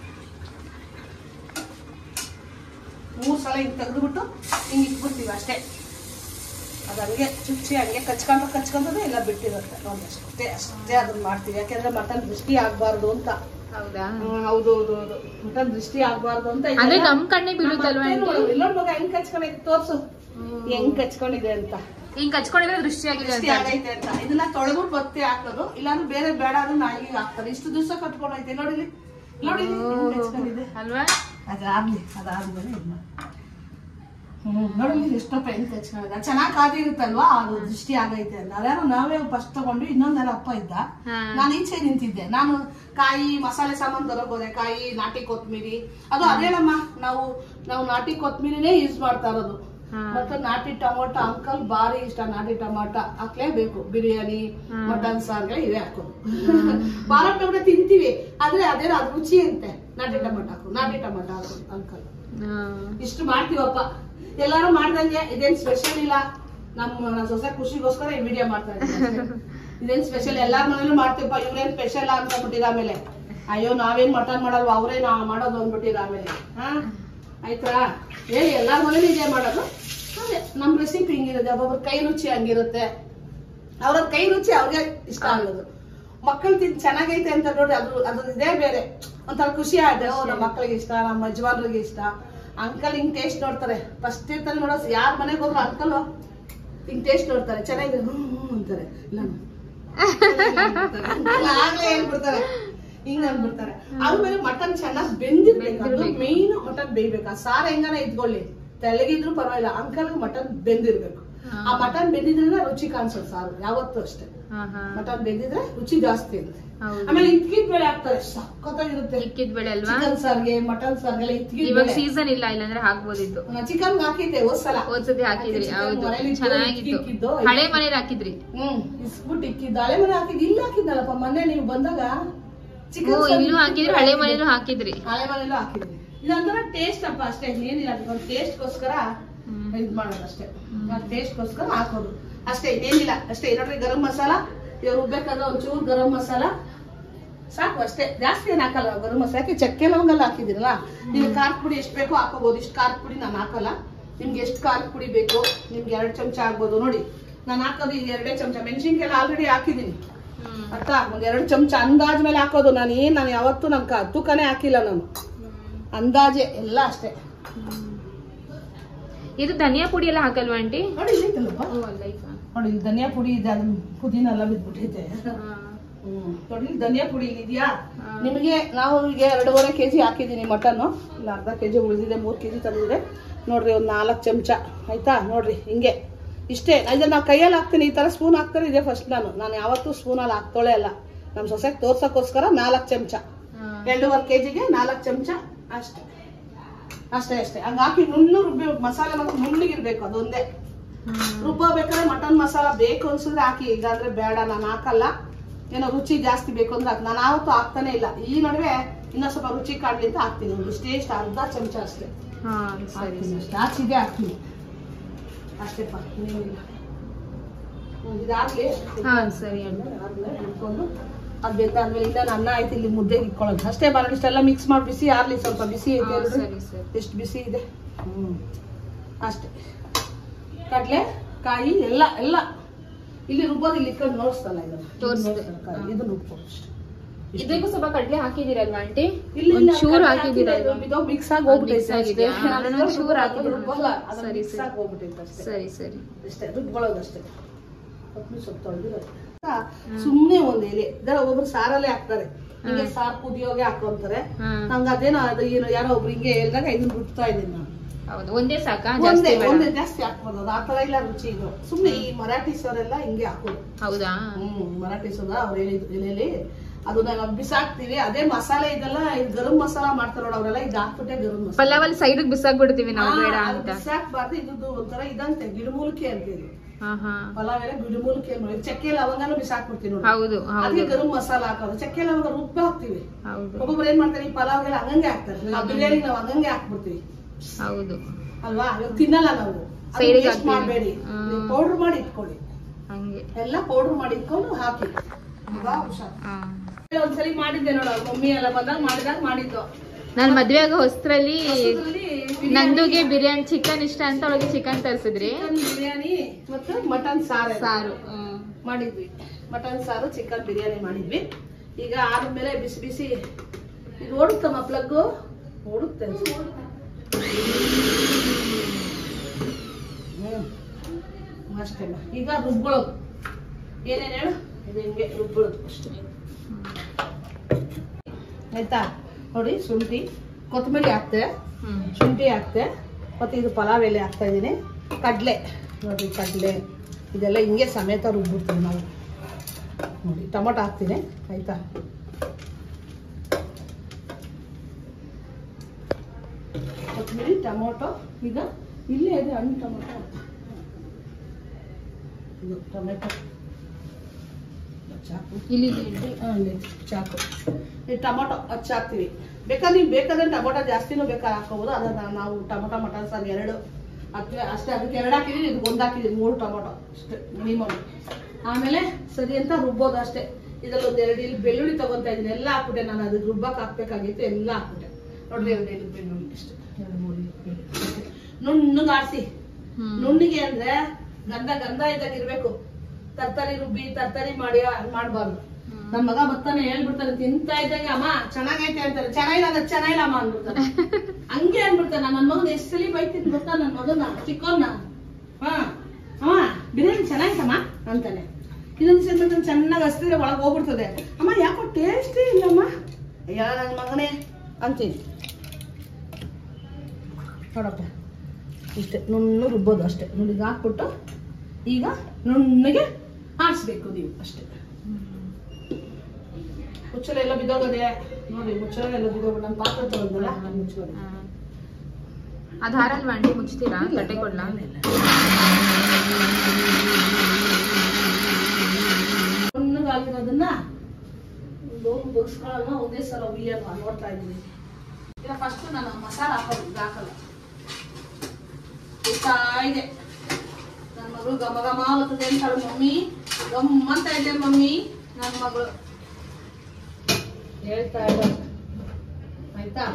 ಮೂರ್ ಸಲ ಹಿಂಗ್ ತೆಗೆದ್ಬಿಟ್ಟು ಹಿಂಗ್ ಇಟ್ಬಿಡ್ತೀವಿ ಅಷ್ಟೇ ಅದು ಹಂಗೆ ಚುಚ್ಚಿ ಹಂಗೆ ಕಚ್ಕೊಂಡು ಕಚ್ಕೊಂಡದೆ ಎಲ್ಲ ಬಿಟ್ಟಿರುತ್ತೆ ನೋಡಿ ಅಷ್ಟೇ ಅಷ್ಟೇ ಅದನ್ನ ಮಾಡ್ತೀವಿ ಯಾಕೆಂದ್ರೆ ಮಟನ್ ದೃಷ್ಟಿ ಆಗ್ಬಾರ್ದು ಅಂತ ಹೌದಾ ಹ್ಮ್, ಹೌದು ಹೌದು ಹೌದು ಮಟನ್ ದೃಷ್ಟಿ ಆಗ್ಬಾರ್ದು ಅಂತ ಅಂದ್ರೆ ಇದೆಲ್ಲ- ನಮ್ ಕಣ್ಣಿಗೆ ಬೀಳುತ್ತಲ್ವಾ ನಮ್ಮ ಆಂಟಿ ಅತ್ತೆನೂ ಇಲ್ಲೊಂದ್ ಮಗ ಹೆಂಗ್ ಕಚ್ಕೊಂಡಿದೆ ತೋರ್ಸು ಹೆಂಗ್ ಕಚ್ಕೊಂಡಿದೆ ಅಂತ ಹಿಂಗ್ ಕಚ್ಕೊಂಡಿದ್ರೆ ದೃಷ್ಟಿ ಆಗಿದೆ ದೃಷ್ಟಿ ಅಂತ ಆಗೈತೆ ಅಂತ ಇದನ್ನ ತೊಳೆದ್ಬಿಟ್ಟು ಬತ್ತಿ ಹಾಕೋದು ಇಲ್ಲಾಂದ್ರೆ ಬೇರೆ ಬೇಡ ಅಂದ್ರೆ ನಾಯಿಗೆ ಹಾಕ್ತಾರೆ ಇಷ್ಟು ದಿವಸ ಕಟ್ಕೊಂಡೈತೆ ನೋಡಿಲಿ ನೋಡಿಲಿ ಹೆಂಗ್ ಕಚ್ಕೊಂಡಿದೆ ಅಲ್ವಾ ಅದಾಗ್ಲಿ ಅದಾದ್ಮೇಲೆ ಇದ್ ಮಾಡಿ. ಹ್ಮ್ ನೋಡಿಲಿ ಎಷ್ಟಪ್ಪ ಹೆಂಗ್ ಕಚ್ಕೊಂಡಿದೆ ಚೆನ್ನಾಗ್ ಕಾದಿರುತ್ತಲ್ವಾ ಅದು ದೃಷ್ಟಿ ಆಗೈತೆ ಅಂತ ಅದ್ಯಾರೋ ನಾವೇ ಫಸ್ಟ್ ತಗೊಂಡು ಇನ್ನೊಂದೆಲ್ಲ ಅಪ್ಪ ಇದ್ದ ಹಾ. ನಾನು ಈಚೆ ನಿಂತಿದ್ದೆ ನಾನು ಕಾಯಿ ಮಸಾಲೆ ಸಾಮಾನು ತರಕ್ ಹೋದೆ ಕಾಯಿ ನಾಟಿ ಕೊತ್ಮಿರಿ ಅದು ಅದೇನಮ್ಮ ನಾವು ನಾವು ನಾಟಿ ಕೊತ್ಮಿರಿನೇ ಯೂಸ್ ಮಾಡ್ತಾ ಇರೋದು ಹಾ. ಮತ್ತೆ ನಾಟಿ ಟೊಮೊಟೊ ಅಂಕಲ್ ಬಾರಿ ಇಷ್ಟ ನಾಟಿ ಟೊಮೊಟೊ ಹಾಕ್ಲೇಬೇಕು ಬಿರಿಯಾನಿ ಮಟನ್ ಸಾರ್ಗೆ ಇವೇ ಹಾಕೋದು ಬಾರ ಟೊಮೊಟೊ ತಿಂತೀವಿ ಆದ್ರೆ ಅದೇನೋ ಅದು ರುಚಿ ಅಂತೆ ನಾಟಿ ಟೊಮೊಟೊ ಹಾಕು ನಾಟಿ ಟೊಮೊಟೊ ಹಾಕು ಅಂಕಲ್ ಇಷ್ಟು ಮಾಡ್ತೀವಪ್ಪ ಎಲ್ಲಾರು ಮಾಡ್ದಂಗೆ ಇದೇನ್ ಸ್ಪೆಷಲ್ ಇಲ್ಲ ನಮ್ಮ ನನ್ನ ಸೊಸೆ ಖುಷಿಗೋಸ್ಕರ ಈ ವಿಡಿಯೋ ಮಾಡ್ತಾ ಇದ್ದೀನಿ ಅಷ್ಟೇ. ಇದೇನ್ ಸ್ಪೆಷಲ್ ಎಲ್ಲಾರ ಮನೇಲೂ ಮಾಡ್ತೀವಪ್ಪ ಇವ್ರೇನ್ ಸ್ಪೆಷಲ್ ಅನ್ಕೊಂಡ್ಬಿಟ್ಟಿರ ಆಮೇಲೆ ಅಯ್ಯೋ ನಾವೇನ್ ಮಟನ್ ಮಾಡಲ್ವ ಅವರೇ ನಾ ಮಾಡೋದು ಅಂದ್ಬಿಟ್ಟಿರ ಆಮೇಲೆ ಹಾ ಆಯ್ತಾ ಹೇಳಿ ಎಲ್ಲಾರ ಮನೇಲೂ ಇದೇ ಮಾಡೋದು ಅದೇ ನಮ್ ರೆಸಿಪಿ ಹಿಂಗಿರುತ್ತೆ ಒಬ್ಬೊಬ್ರ ಕೈ ರುಚಿ ಹಂಗಿರುತ್ತೆ ಅವ್ರ ಕೈ ರುಚಿ ಅವ್ರಿಗೆ ಇಷ್ಟ ಆಗೋದು ಮಕ್ಕಳು ತಿನ್ ಚೆನ್ನಾಗೈತೆ ಅಂತ ನೋಡಿ ಅದು ಅದು ಇದೇ ಬೇರೆ ಒಂಥರ ಖುಷಿ ಆದ್ರೆ ಓ ನಮ್ಮ ಮಕ್ಕಳಿಗೆ ಇಷ್ಟ ನಮ್ಮ ಯಜಮಾನ್ರಿಗೆ ಇಷ್ಟ ಅಂಕಲ್ ಹಿಂಗ್ ಟೇಸ್ಟ್ ನೋಡ್ತಾರೆ ಫಸ್ಟ್ ಇರ್ತಾರೆ ನೋಡೋ ಯಾರ ಮನೆಗೆ ಹೋದ್ರು ಅಂಕಲ್ ಹಿಂಗ್ ಟೇಸ್ಟ್ ನೋಡ್ತಾರೆ ಚೆನ್ನಾಗಿದೆ ಹ್ಮ್ ಹ್ಮ್ ಅಂತಾರೆ ಇಲ್ಲ ಆಗ್ಲೇ ಹೇಳ್ಬಿಡ್ತಾರೆ ಹಿಂಗ್ ಅಂದ್ಬಿಡ್ತಾರೆ ಆಮೇಲೆ ಮಟನ್ ಚೆನ್ನಾಗಿ ಬೆಂದಿರ್ಬೇಕು ಅದು ಬೆಂದಿರ್ಬೇಕು. ಮೇನ್ ಮಟನ್ ಬೇಯ್ಬೇಕು ಆ ಸಾರ್ ಹೆಂಗನ ಇದ್ಕೊಳ್ಳಿ ತೆಳಗಿದ್ರು ಪರವಾಗಿಲ್ಲ ಅಂಕಲ್ ಮಟನ್ ಬೆಂದಿರ್ಬೇಕು ಹಾ. ಆ ಮಟನ್ ಬೆಂದಿದ್ರೆ ರುಚಿ ಕಾಣಿಸೋದು ಸಾರು ಯಾವತ್ತೂ ಅಷ್ಟೇ ಹಾ ಹಾ ಮಟನ್ ಬೆಂದಿದ್ರೆ ರುಚಿ ಜಾಸ್ತಿ ಇರುತ್ತೆ ಹೌದು ಆಮೇಲೆ ಇದ್ಕಿದ್ ಬೇಳೆ ಹಾಕ್ತಾರೆ ಸಖತ್ತಾಗಿರುತ್ತೆ ಇಕ್ಕಿದ್ ಬೆಳೆ ಅಲ್ವಾ ಚಿಕನ್ ಸಾರ್ಗೆ ಮಟನ್ ಸಾರ್ಗೆಲ್ಲ ಇದ್ಕಿದ್ ಇವಾಗ ಬೇಳೆ ಸೀಸನ್ ಇಲ್ಲ ಇಲ್ಲಾಂದ್ರೆ ಹಾಕ್ಬೋದಿತ್ತು ಚಿಕನ್ ಹಾಕಿದ್ದೆ ಹೋದ್ಸಲ ಹೋದ್ಸತಿ ಹಾಕಿದ್ರಿ ಚಿಕನ್ ಹೌದು ಮನೇಲಿ ಇತ್ತು, ಚೆನ್ನಾಗಿತ್ತು ಇಕ್ಕಿದ್ದು. ಹಳೆ ಮನೇಲಿ ಹಾಕಿದ್ರಿ ಹ್ಮ್ ಇಸ್ಬಿಟ್ಟು ಇಕ್ಕಿದ್ದು ಹಳೆ ಮನೆ ಹಾಕಿದ್ ಇಲ್ಲಿ ಹಾಕಿದ್ದಲ್ಲಪ್ಪ ಮೊನ್ನೆ ನೀವು ಬಂದಾಗ ಓ ಇಲ್ಲೂ ಹಾಕಿದ್ರಿ ಹಳೆ ಮನೇಲೂ ಹಾಕಿದ್ರಿ ಹಳೆ ಮನೆಯಲ್ಲೂ ಹಾಕಿದ್ವಿ ಇದೊಂಥರ ಟೇಸ್ಟ್ ಅಪ್ಪ ಅಷ್ಟೇ ಏನಿಲ್ಲ ಒಂದು ಟೇಸ್ಟ್ಗೋಸ್ಕರ ಹ್ಮ್. ಇದ್ ಮಾಡೋದು ಅಷ್ಟೇ ಟೇಸ್ಟ್ಗೋಸ್ಕರ ಹಾಕೋದು ಅಷ್ಟೇ ಇನ್ನೇನಿಲ್ಲ ಅಷ್ಟೇ ನೋಡ್ರಿ ಗರಂ ಮಸಾಲ ಇವ್ರು ರುಬ್ಬೇಕಾದ್ರೆ ಒಂಚೂರು ಗರಂ ಮಸಾಲ ಸಾಕು ಅಷ್ಟೇ ಜಾಸ್ತಿ ಏನ್ ಹಾಕಲ್ಲ ನಾವು ಗರಂ ಮಸಾಲ ಯಾಕೆ ಚಕ್ಕೆ ಲವಂಗಲ್ಲ ಹಾಕಿದಿರಲ್ಲ ನೀವು ಖಾರದ ಪುಡಿ ಎಷ್ಟು ಬೇಕೋ ಹಾಕೋಬಹುದು ಇಷ್ಟು ಖಾರದ ಪುಡಿ ನಾನು ಹಾಕಲ್ಲ ನಿಮ್ಗೆ ಎಷ್ಟು ಖಾರದ ಪುಡಿ ಬೇಕು ನಿಮ್ಗೆ ಎರಡು ಚಮಚ ಆಗ್ಬೋದು ನೋಡಿ ನಾನು ಹಾಕೋದು ಈಗ ಎರಡೇ ಚಮಚ ಮೆಣಸಿನ್ಕಾಯಿ ಆಲ್ರೆಡಿ ಹಾಕಿದ್ದೀನಿ ಹ್ಮ್. ಅರ್ಥ ಒಂದ್ ಎರಡು ಚಮಚ ಅಂದಾಜ್ ಮೇಲೆ ಹಾಕೋದು ನಾನು ಏನ್ ನಾನು ಯಾವತ್ತೂ ನನ್ ಕ- ತೂಕನೇ ಹಾಕಿಲ್ಲ ನಾನು ಅಂದಾಜೆ ಎಲ್ಲ ಅಷ್ಟೇ ಇದು ಧನಿಯಾ ಪುಡಿ ಎಲ್ಲ ಹಾಕಲ್ವಾ ಆಂಟಿ ನೋಡಿ ಇಲ್ಲಿ ಐತಲ್ಲಪ್ಪ ಓ ಅಲ್ಲ ಈಗ ನೋಡಿ ಇಲ್ಲಿ ಧನಿಯಾ ಪುಡಿ ಇದೆ ಅದು ಪುದೀನ ಎಲ್ಲ ಬಿದ್ಬಿಟ್ಟೈತೆ ಹ್ಮ್ ನೋಡಿ ಇಲ್ಲಿ ಧನಿಯಾ ಪುಡಿ ಇದೆಯಾ ಹಾ. ನಿಮಗೆ ನಾವು ಈಗ ಎರಡೂವರೆ ಕೆಜಿ ಹಾಕಿದ್ದೀನಿ ಮಟನ್ನು ಇಲ್ಲ ಅರ್ಧ ಕೆಜಿ ಉಳಿದಿದೆ ಮೂರು ಕೆಜಿ ತಂದಿದೆ ನೋಡ್ರಿ ಒಂದು ನಾಲ್ಕು ಚಮಚ ಆಯ್ತಾ ನೋಡ್ರಿ ಹಿಂಗೆ ಇಷ್ಟೇ ಇದನ್ನ ನಾವು ಕೈಯಲ್ಲಿ ಹಾಕ್ತೀನಿ ಈ ತರ ಸ್ಪೂನ್ ಹಾಕ್ತಾರೆ ಇದೆ ಫಸ್ಟ್ ನಾನು ನಾನು ಯಾವತ್ತೂ ಸ್ಪೂನಲ್ಲಿ ಹಾಕ್ತೋಳೆ ಅಲ್ಲ ನಮ್ಮ ಸೊಸೆಗೆ ತೋರ್ಸಕ್ಕೋಸ್ಕರ ನಾಲ್ಕು ಚಮಚ ಎರಡೂವರೆ ಕೆಜಿಗೆ ನಾಲ್ಕು ಚಮಚ ಅಷ್ಟೇ ಅಷ್ಟೇ ಅಷ್ಟೇ ಹಂಗ ಹಾಕಿ ನುಣ್ಣು ರುಬ್ಬಿಬೇಕು ಮಸಾಲೆ ಮಾತ್ರ ನುಣ್ಣಗಿರ್ಬೇಕು ಅದೊಂದೇ ರುಬ್ಬಬೇಕಾದ್ರೆ ಮಟನ್ ಮಸಾಲ ಬೇಕು ಅನ್ಸಿದ್ರೆ ಹಾಕಿ ಈಗ ಅಂದ್ರೆ ಬೇಡ ನಾನು ಹಾಕಲ್ಲ ಏನೋ ರುಚಿ ಜಾಸ್ತಿ ಬೇಕು ಅಂದ್ರೆ ಹಾಕ್- ನಾನು ಯಾವತ್ತೂ ಹಾಕ್ತಾನೆ ಇಲ್ಲ ಈ ನಡುವೆ ಇನ್ನೂ ಸ್ವಲ್ಪ ರುಚಿ ಕಾಡ್ಲಿ ಅಂತ ಹಾಕ್ತೀನಿ ಒಂದು ಇಷ್ಟೇ ಇಷ್ಟ ಅರ್ಧ ಚಮಚ ಅಷ್ಟೇ ಹಾ ಸರಿ ಹಾಕ್ತೀನಿ ಅಷ್ಟೇ ಹಾಕ್ಸಿದೆ ಹಾಕ್ತೀನಿ ಅಷ್ಟೇಪ್ಪ ಇನ್ನೇನಿಲ್ಲ ಹ್ಮ್, ಇದಾಗ್ಲಿ ಹಾ ಸರಿ ಆಂಟಿ ಆದ್ಮೇಲೆ ಇಟ್ಕೊಂಡು ಅದ್ ಬೇಕಾದ್ಮೇಲೆ ಇಲ್ಲ ಅನ್ನ ಆಯ್ತು ಇಲ್ಲಿ ಮುದ್ದೆಗೆ ಇಟ್ಕೊಳ್ಳೋದು ಅಷ್ಟೇ ಬರೋಣ ಇಷ್ಟೆಲ್ಲ ಮಿಕ್ಸ್ ಮಾಡಿ ಬಿಸಿ ಆರ್ಲಿ ಸ್ವಲ್ಪ ಬಿಸಿ ಐತೆ ಹಾ, ಅಲ್ರಿ? ಸರಿ ಸರಿ ಎಷ್ಟು ಬಿಸಿ ಇದೆ ಹ್ಮ್ ಅಷ್ಟೇ ಕಡ್ಲೆ ಕಾಯಿ ಎಲ್ಲ ಎಲ್ಲ ಇಲ್ಲಿ ರುಬ್ಬೋದು ಇಲ್ಲಿ ಇಟ್ಕೊಂಡು ನೋಡಿಸ್ತಲ್ಲ ಇದನ್ನ ತೋರ್ಸ್ದೆ. ಇದನ್ನ ರುಬ್ಬೋದು ಅಷ್ಟೇ. ಇದಕ್ಕೂ ಸ್ವಲ್ಪ ಕಡ್ಲೆ ಹಾಕಿದಿರಲ್ವಾ ಆಂಟಿ ಇಲ್ಲಿ ಒಂದ್ ಚೂರು ಹಾಕಿದಿರ ಮಿಕ್ಸ್ ಆಗಿ ಅದು ಹೋಗ್ಬಿಟ್ಟೈತೆ mix ಆಗಿದ್ಯಾ? ಅಷ್ಟೇ. ನಾನು ಅದನ್ನ ಚೂರು ಹಾಕಿದ್ದೀನಿ. ರುಬ್ಬಲ್ಲ, ಅದನ್ನ ಸರಿ, mix ಸರಿ. ಆಗಿ ಹೋಗ್ಬಿಟ್ಟೈತೆ ಅಷ್ಟೇ ಸರಿ ಸರಿ ಅಷ್ಟೇ ರುಬ್ಕೊಳ್ಳೋದು ಅಷ್ಟೇ ಕೊತ್ತಂಬರಿ ಸ್ವಲ್ಪ ತೊಳೆದಿರೋದು ಸುಮ್ನೆ ಒಂದ್ ಎಲೆ ಇದರ ಒಬ್ರು ಸಾರಲ್ಲೇ ಹಾಕ್ತಾರೆ ಹಿಂಗೆ ಸಾರ್ ಕುದಿಯೋಗೆ ಹಾಕೊಂತಾರೆ ಹಾ ನಂಗೆ ಅದೇನೋ ಅದು ಏನು ಯಾರೋ ಒಬ್ರು ಹಿಂಗೆ ಹೇಳಿದಾಗ ಇದನ್ನ ರುಬ್ತಾ ಇದ್ದೀನಿ ನಾನು ಹೌದು ಒಂದೇ ಸಾಕಾ ಒಂದೇ ಜಾಸ್ತಿ ಒಂದೇ ಬೇಡ ಜಾಸ್ತಿ ಹಾಕ್ಬೋದು ಅದು ಆ ತರ ಇಲ್ಲ ರುಚಿ ಇದು ಸುಮ್ನೆ ಈ ಮರಾಠೀಸ್ ಅವರೆಲ್ಲ ಹಿಂಗೆ ಹಾಕೋದು ಹೌದಾ ಹ್ಮ್ ಮರಾಠೀಸ್ ಅದ ಅವ್ರು ಹೇಳಿದ್ರು ಎಲೆಯಲ್ಲಿ ಅದನ್ನ ನಾವು ಬಿಸಾಕ್ತಿವಿ ಅದೇ ಮಸಾಲೆ ಇದೆಲ್ಲ ಇದು ಗರಂ ಮಸಾಲ ಮಾಡ್ತಾರ ನೋಡ್ ಅವ್ರೆಲ್ಲ ಇದು ಹಾಕ್ಬಿಟ್ಟೆ ಗರಂ ಮಸಾಲ ಪಲಾವಲ್ಲಿ ಸೈಡ್ ಬಿಸಾಕ್ಬಿಡ್ತೀವಿ ನಾವು ಆ, ಬೇಡ ಅದು ಅಂತ ಬಿಸಾಕ್ಬಾರ್ದು ಇದು ಒಂಥರ ಇದಂತೆ ಗಿಡಮೂಲಿಕೆ ಅಂತೀವಿ ಹಾ ಹಾ ಪಲಾವ್ ಎಲ್ಲ ಗಿಡಮೂಲಿಕೆ ನೋಡಿ ಚಕ್ಕೆ ಲವಂಗನೂ ಬಿಸಾಕ್ಬಿಡ್ತೀವಿ ನೋಡಿ ಹೌದು ಅದಕ್ಕೆ ಹೌದು ಗರಂ ಮಸಾಲ ಹಾಕೋದು ಚಕ್ಕೆ ಲವಂಗ ರುಬ್ಬ ಹಾಕ್ತಿವಿ ಹೌದು ಒಬ್ಬೊಬ್ರು ಏನ್ ಮಾಡ್ತಾರೆ ಈ ಪಲಾವ್ಗೆಲ್ಲ ಹಂಗಂಗೆ ಹಾಕ್ತಾರೆ ನಾವು ಬಿರಿಯಾನಿ ನಾವು ಹಂಗಂಗೆ ಹಾಕ್ಬಿಡ್ತೀವಿ ಹೌದು ಅಲ್ವಾ ಇವಾಗ ತಿನ್ನಲ್ಲ ನಾವು Side ಗೆ ವೇಸ್ಟ್ ಹಾಕ್ತೀವಿ. ಮಾಡಬೇಡಿ ಹ್ಮ್. ಪೌಡರ್ ಮಾಡಿ ಇಟ್ಕೊಳ್ಳಿ ಹಂಗೆ ಎಲ್ಲ ಪೌಡರ್ ಮಾಡಿ ಇಟ್ಕೊಂಡು ಹಾಕಿ ಅಲ್ವಾ ಹುಷಾರ್ ಹಾ ಒಂದ್ಸಲಿ ಮಾಡಿದ್ದೆ ನೋಡ ಮಮ್ಮಿ ಎಲ್ಲ ಬಂದಾಗ ಮಾಡಿದಾಗ ಮಾಡಿದ್ದು ನಾನ್ ಮದ್ವೆ ಆಗೋ ಹೊಸ್ತ್ರಲ್ಲಿ ಹೊಸದ್ರಲ್ಲಿ ಬಿರಿಯಾನಿ, ನಂದುಗೆ ಬಿರಿಯಾನಿ ಚಿಕನ್ ಇಷ್ಟ ಅಂತ ಅವಳಿಗೆ ಚಿಕನ್ ತರಿಸಿದ್ರಿ ಚಿಕನ್ ಬಿರಿಯಾನಿ ಮತ್ತು ಮಟನ್ ಸಾರು ಸಾರು ಹ್ಮ್. ಮಾಡಿದ್ವಿ ಮಟನ್ ಸಾರು ಚಿಕನ್ ಬಿರಿಯಾನಿ ಮಾಡಿದ್ವಿ ಈಗ ಆದ್ಮೇಲೆ ಬಿಸಿ ಬಿಸಿ ಇದು ಓಡುತ್ತಮ್ಮ ಪ್ಲಗ್ ಓಡುತ್ತೆ ಹ್ಮ್ ಅಷ್ಟೇ ಈಗ ರುಬ್ಕೊಳ್ಳೋದು ಏನೇನು ಹೇಳು ಇದು ಹಿಂಗೆ ರುಬ್ಕೊಳ್ಳೋದು ಅಷ್ಟೇ ಆಯ್ತಾ ನೋಡಿ ಶುಂಠಿ ಕೊತ್ತಂಬರಿ ಹಾಕ್ತೆ ಹ್ಮ್ ಶುಂಠಿ ಹಾಕ್ತೆ ಮತ್ತು ಇದು ಪಲಾವ್ ಎಲೆ ಹಾಕ್ತಾ ಇದ್ದೀನಿ ಕಡಲೆ ನೋಡಿ ಕಡಲೆ ಇದೆಲ್ಲ ಹಿಂಗೆ ಸಮೇತ ರುಬ್ಬಿಡ್ತೀವಿ ನಾವು ನೋಡಿ ಟೊಮೊಟೊ ಹಾಕ್ತೀನಿ ಆಯ್ತಾ ಕೊತ್ತಂಬರಿ ಟೊಮೊಟೊ ಈಗ ಇಲ್ಲೇ ಇದೆ ಹಣ್ಣು ಟೊಮೊಟೊ ಇದು ಟೊಮೆಟೊ ಚಾಕು ಇಲ್ಲಿ ಇಲ್ಲಿ ಇಡಿ. ಅಲ್ಲಿ ಚಾಕು ಈ ಟೊಮೊಟೊ ಹಚ್ಚಿ ಹಾಕ್ತೀವಿ ಬೇಕಾದ್ರೆ ನೀವು ಬೇಕಾದ್ರೆ ಟೊಮೊಟೊ ಜಾಸ್ತಿನೂ ಬೇಕಾದ್ರೆ ಹಾಕೋಬೋದು ಅದನ್ನ ನಾವು ಟೊಮೊಟೊ ಮಟನ್ ಸಾರು ಎರಡು ಅದಕ್ಕೆ ಅಷ್ಟೇ ಅದಕ್ಕೆ ಎರಡು ಹಾಕಿದೀನಿ ಇದು ಒಂದು ಹಾಕಿದೀನಿ ಮೂರು ಟೊಮೊಟೊ ಅಷ್ಟೇ ಮಿನಿಮಮ್ ಆಮೇಲೆ ಸರಿ ಅಂತ ರುಬ್ಬೋದು ಅಷ್ಟೇ ಇದ್ರಲ್ಲಿ ಒಂದು ಎರಡು ಇಲ್ಲಿ ಬೆಳ್ಳುಳ್ಳಿ ತಗೊಂತಾ ಇದ್ದೀನಿ ಎಲ್ಲ ಹಾಕ್ಬಿಟ್ಟೆ ನಾನು ಅದಕ್ಕೆ ರುಬ್ಬಕ್ಕೆ ಹಾಕ್ಬೇಕಾಗಿತ್ತು ಎಲ್ಲ ಹಾಕ್ಬಿಟ್ಟೆ ನೋಡ್ರಿ ಎರಡು ಇಲ್ಲಿ ಬೆಳ್ಳುಳ್ಳಿ ಅಷ್ಟೇ ಎರಡು ಮೂರು ಇಲ್ಲಿ ಬೆಳ್ಳುಳ್ಳಿ ಅಷ್ಟೇ. ನುಣ್ಣಗೆ ಆಡಿಸಿ ಹ್ಮ್. ನುಣ್ಣಿಗೆ ಅಂದ್ರೆ ಗಂಧ ಗಂಧ ಇದ್ದಾಗ ಇರ್ಬೇಕು ತರ್ತರಿ ರುಬ್ಬಿ ತರ್ತರಿ ಮಾಡಿ ಮಾಡಬಾರ್ದು ಹ್ಮ್. ನನ್ ಮಗ ಬರ್ತಾನೆ ಹೇಳ್ಬಿಡ್ತಾನೆ ತಿಂತಾ ಇದ್ದಂಗೆ ಅಮ್ಮ ಚೆನ್ನಾಗೈತೆ ಅಂತಾರೆ ಚೆನ್ನಾಗಿಲ್ಲ ಅಂದ್ರೆ ಚೆನ್ನಾಗಿಲ್ಲ ಅಮ್ಮ ಅನ್ಬಿಡ್ತಾನೆ ಹಂಗೆ ಅನ್ಬಿಡ್ತಾನೆ ನನ್ನ ಮಗನ ಎಷ್ಟು ಸಲಿ ಬೈತೀನಿ ಗೊತ್ತಾ ನನ್ನ ಮಗನ ಚಿಕ್ಕೋನ್ನ ಹಾ ಅಮ್ಮ ಬಿರಿಯಾನಿ ಚೆನ್ನಾಗಿತ್ತಮ್ಮ ಅಂತಾನೆ ಇನ್ನೊಂದು ಸಲ ಚೆನ್ನಾಗಿ ಹಸ್ತಿದ್ರೆ ಒಳಗೆ ಹೋಗ್ಬಿಡ್ತದೆ ಅಮ್ಮ ಯಾಕೋ ಟೇಸ್ಟೇ ಇಲ್ಲಮ್ಮ ಅಯ್ಯ ನನ್ನ ಮಗನೇ ಅಂತೀನಿ ನೋಡಪ್ಪ ಇಷ್ಟೇ ನುಣ್ಣು ರುಬ್ಬೋದು ಅಷ್ಟೇ ನೋಡಿ ಈಗ ಹಾಕ್ಬಿಟ್ಟು ಈಗ ನುಣ್ಣಗೆ ಆಡಿಸ್ಬೇಕು ನೀವು ಅಷ್ಟೇ ಮುಚ್ಚಳ ಎಲ್ಲ ಬಿದ್ದೋಗದೆ ನೋಡಿ ಮುಚ್ಚಳ ಎಲ್ಲ ಬಿದ್ದೋಗ್ಬಿಟ್ಟು ನನ್ನ ಪಾತ್ರೆ ತಗೊಂಡಲ್ಲ ಮುಚ್ಕೋದೆ ಅದ್ ಹಾರಲ್ ಮಾಡಿ ಮುಚ್ತೀರಾ ತಟ್ಟೆ ಕೊಡ್ಲಾ ನುಣ್ಣಗಾಗಿರೋದನ್ನ ಲೋನ್ ಬಗ್ಸ್ಕೊಳ್ಳೋಣ ಒಂದೇ ಸಲ ಉಯ್ಯೋಣ ನೋಡ್ತಾ ಇದ್ದೀನಿ ಇಲ್ಲ ಫಸ್ಟ್ ನಾನು ಮಸಾಲ ಹಾಕೋದು ಇದು ಹಾಕಲ್ಲ ಉಯ್ತಾ ಇದೆ ನನ್ನ ಮಗಳು ಗಮ ಗಮ ಬರ್ತದೆ ಅಂತಾಳು ಮಮ್ಮಿ ಗಮ್ ಅಂತ ಇದೆ ಮಮ್ಮಿ ನನ್ನ ಮಗಳು ಹೇಳ್ತಾ ಇದ್ದಾಳೆ ಆಯ್ತಾ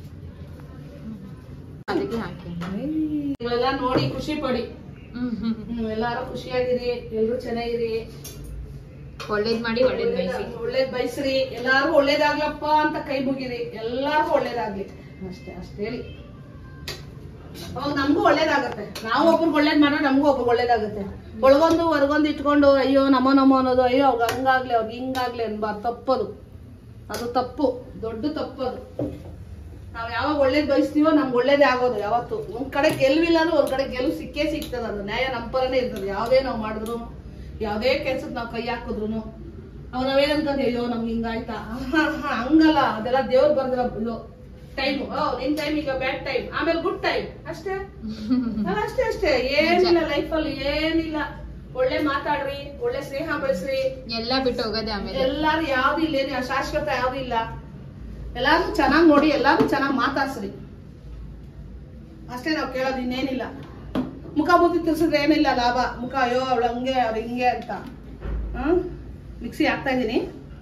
ಅದಕ್ಕೆ ಹಾಕಿ ನೀವೆಲ್ಲ ನೋಡಿ ಖುಷಿ ಪಡಿ ಹ್ಮ್ ಹ್ಮ್ ಹ್ಮ್ ಎಲ್ಲಾರು ಖುಷಿಯಾಗಿರಿ ಎಲ್ರು ಚೆನ್ನಾಗಿರಿ ಒಳ್ಳೇದ್ ಮಾಡಿ ಒಳ್ಳೇದ್ ಬಯಸಿ ಒಳ್ಳೇದ್ ಬಯಸ್ರಿ ಎಲ್ಲಾರ್ಗು ಒಳ್ಳೇದಾಗ್ಲಪ್ಪ ಅಂತ ಕೈ ಮುಗಿರಿ ಎಲ್ಲಾರ್ಗು ಒಳ್ಳೇದಾಗ್ಲಿ ಅಷ್ಟೇ ಅಷ್ಟೇ ಹೇಳಿ ಅವಾಗ ನಮಗೂ ಒಳ್ಳೇದಾಗತ್ತೆ ನಾವು ಒಬ್ರಿಗೆ ಒಳ್ಳೇದ್ ಮಾಡಿದ್ರೆ ನಮಗೂ ಒಬ್ರಿಗೆ ಒಳ್ಳೇದಾಗತ್ತೆ ಒಳಗೊಂದು ಹೊರಗೊಂದು ಇಟ್ಕೊಂಡು ಅಯ್ಯೋ ನಮೋ ನಮೋ ಅನ್ನೋದು ಅಯ್ಯೋ ಅವ್ಗ ಹಂಗಾಗ್ಲಿ ಅವ್ರಿಗೆ ಹಿಂಗಾಗ್ಲಿ ಅನ್ಬಾರ್ದು ತಪ್ಪದು ಅದು ತಪ್ಪು ದೊಡ್ಡ ತಪ್ಪದು ನಾವ್ ಯಾವಾಗ ಒಳ್ಳೇದ್ ಬಯಸ್ತೀವೋ ನಮ್ಗೆ ಒಳ್ಳೇದೇ ಆಗೋದು ಯಾವತ್ತು ಒಂದ್ ಕಡೆ ಗೆಲ್ವಿಲ್ಲ ಅಂದ್ರೆ ಒಂದ್ ಕಡೆ ಗೆಲುವು ಸಿಕ್ಕೇ ಸಿಗ್ತದ ಅದು ನ್ಯಾಯ ನಮ್ಮ ಪರನೇ ಇರ್ತದೆ ಯಾವ್ದೇ ನಾವ್ ಮಾಡಿದ್ರು ಯಾವ್ದೇ ಕೆಲ್ಸಕ್ಕೆ ನಾವ್ ಕೈ ಹಾಕಿದ್ರು ಅವ್ ನಾವೇನ್ ಅನ್ಕೊಂಡ್ವಿ ಅಯ್ಯೋ ನಮ್ಗೆ ಹಿಂಗಾಯ್ತಾ ಆಹಾ, ಆಹಾ, ಹಂಗಲ್ಲ ಅದೆಲ್ಲ ದೇವ್ರು ಬರ್ದಿರೋ ಇದು ಟೈಮ್ ನಿನ್ ಟೈಮ್ ಈಗ ಬ್ಯಾಡ್ ಟೈಮ್ ಆಮೇಲೆ ಗುಡ್ ಟೈಮ್ ಅಷ್ಟೇ ಅಲ್ಲ, ಅಷ್ಟೇ ಅಷ್ಟೇ ಏನಿಲ್ಲ ಲೈಫಲ್ಲಿ ಏನಿಲ್ಲ ಒಳ್ಳೆ ಮಾತಾಡ್ರಿ ಒಳ್ಳೆ ಸ್ನೇಹ ಬೆಳೆಸ್ರಿ ಎಲ್ಲ ಬಿಟ್ಟು ಹೋಗೋದೇ ಆಮೇಲೆ ಎಲ್ಲಾರು ಯಾವ್ದು ಇಲ್ಲ ಏನು ಶಾಶ್ವತ ಯಾವ್ದು ಇಲ್ಲ ಎಲ್ಲಾರು ಚೆನ್ನಾಗ್ ನೋಡಿ ಎಲ್ಲಾರು ಚೆನ್ನಾಗ್ ಮಾತಾಡ್ಸ್ರಿ ಅಷ್ಟೇ ನಾವ್ ಕೇಳೋದು ಇನ್ನೇನಿಲ್ಲ ಮುಖ ಬೂತಿ ತಿರ್ಸಿದ್ರೆ ಏನಿಲ್ಲ ಲಾಭ ಮುಖ ಅಯ್ಯೋ ಅವಳು ಹಂಗೆ ಅವ್ರು ಹಿಂಗೆ ಅಂತ ಹ್ಮ್ ಮಿಕ್ಸಿ ಹಾಕ್ತಾ ಇದೀನಿ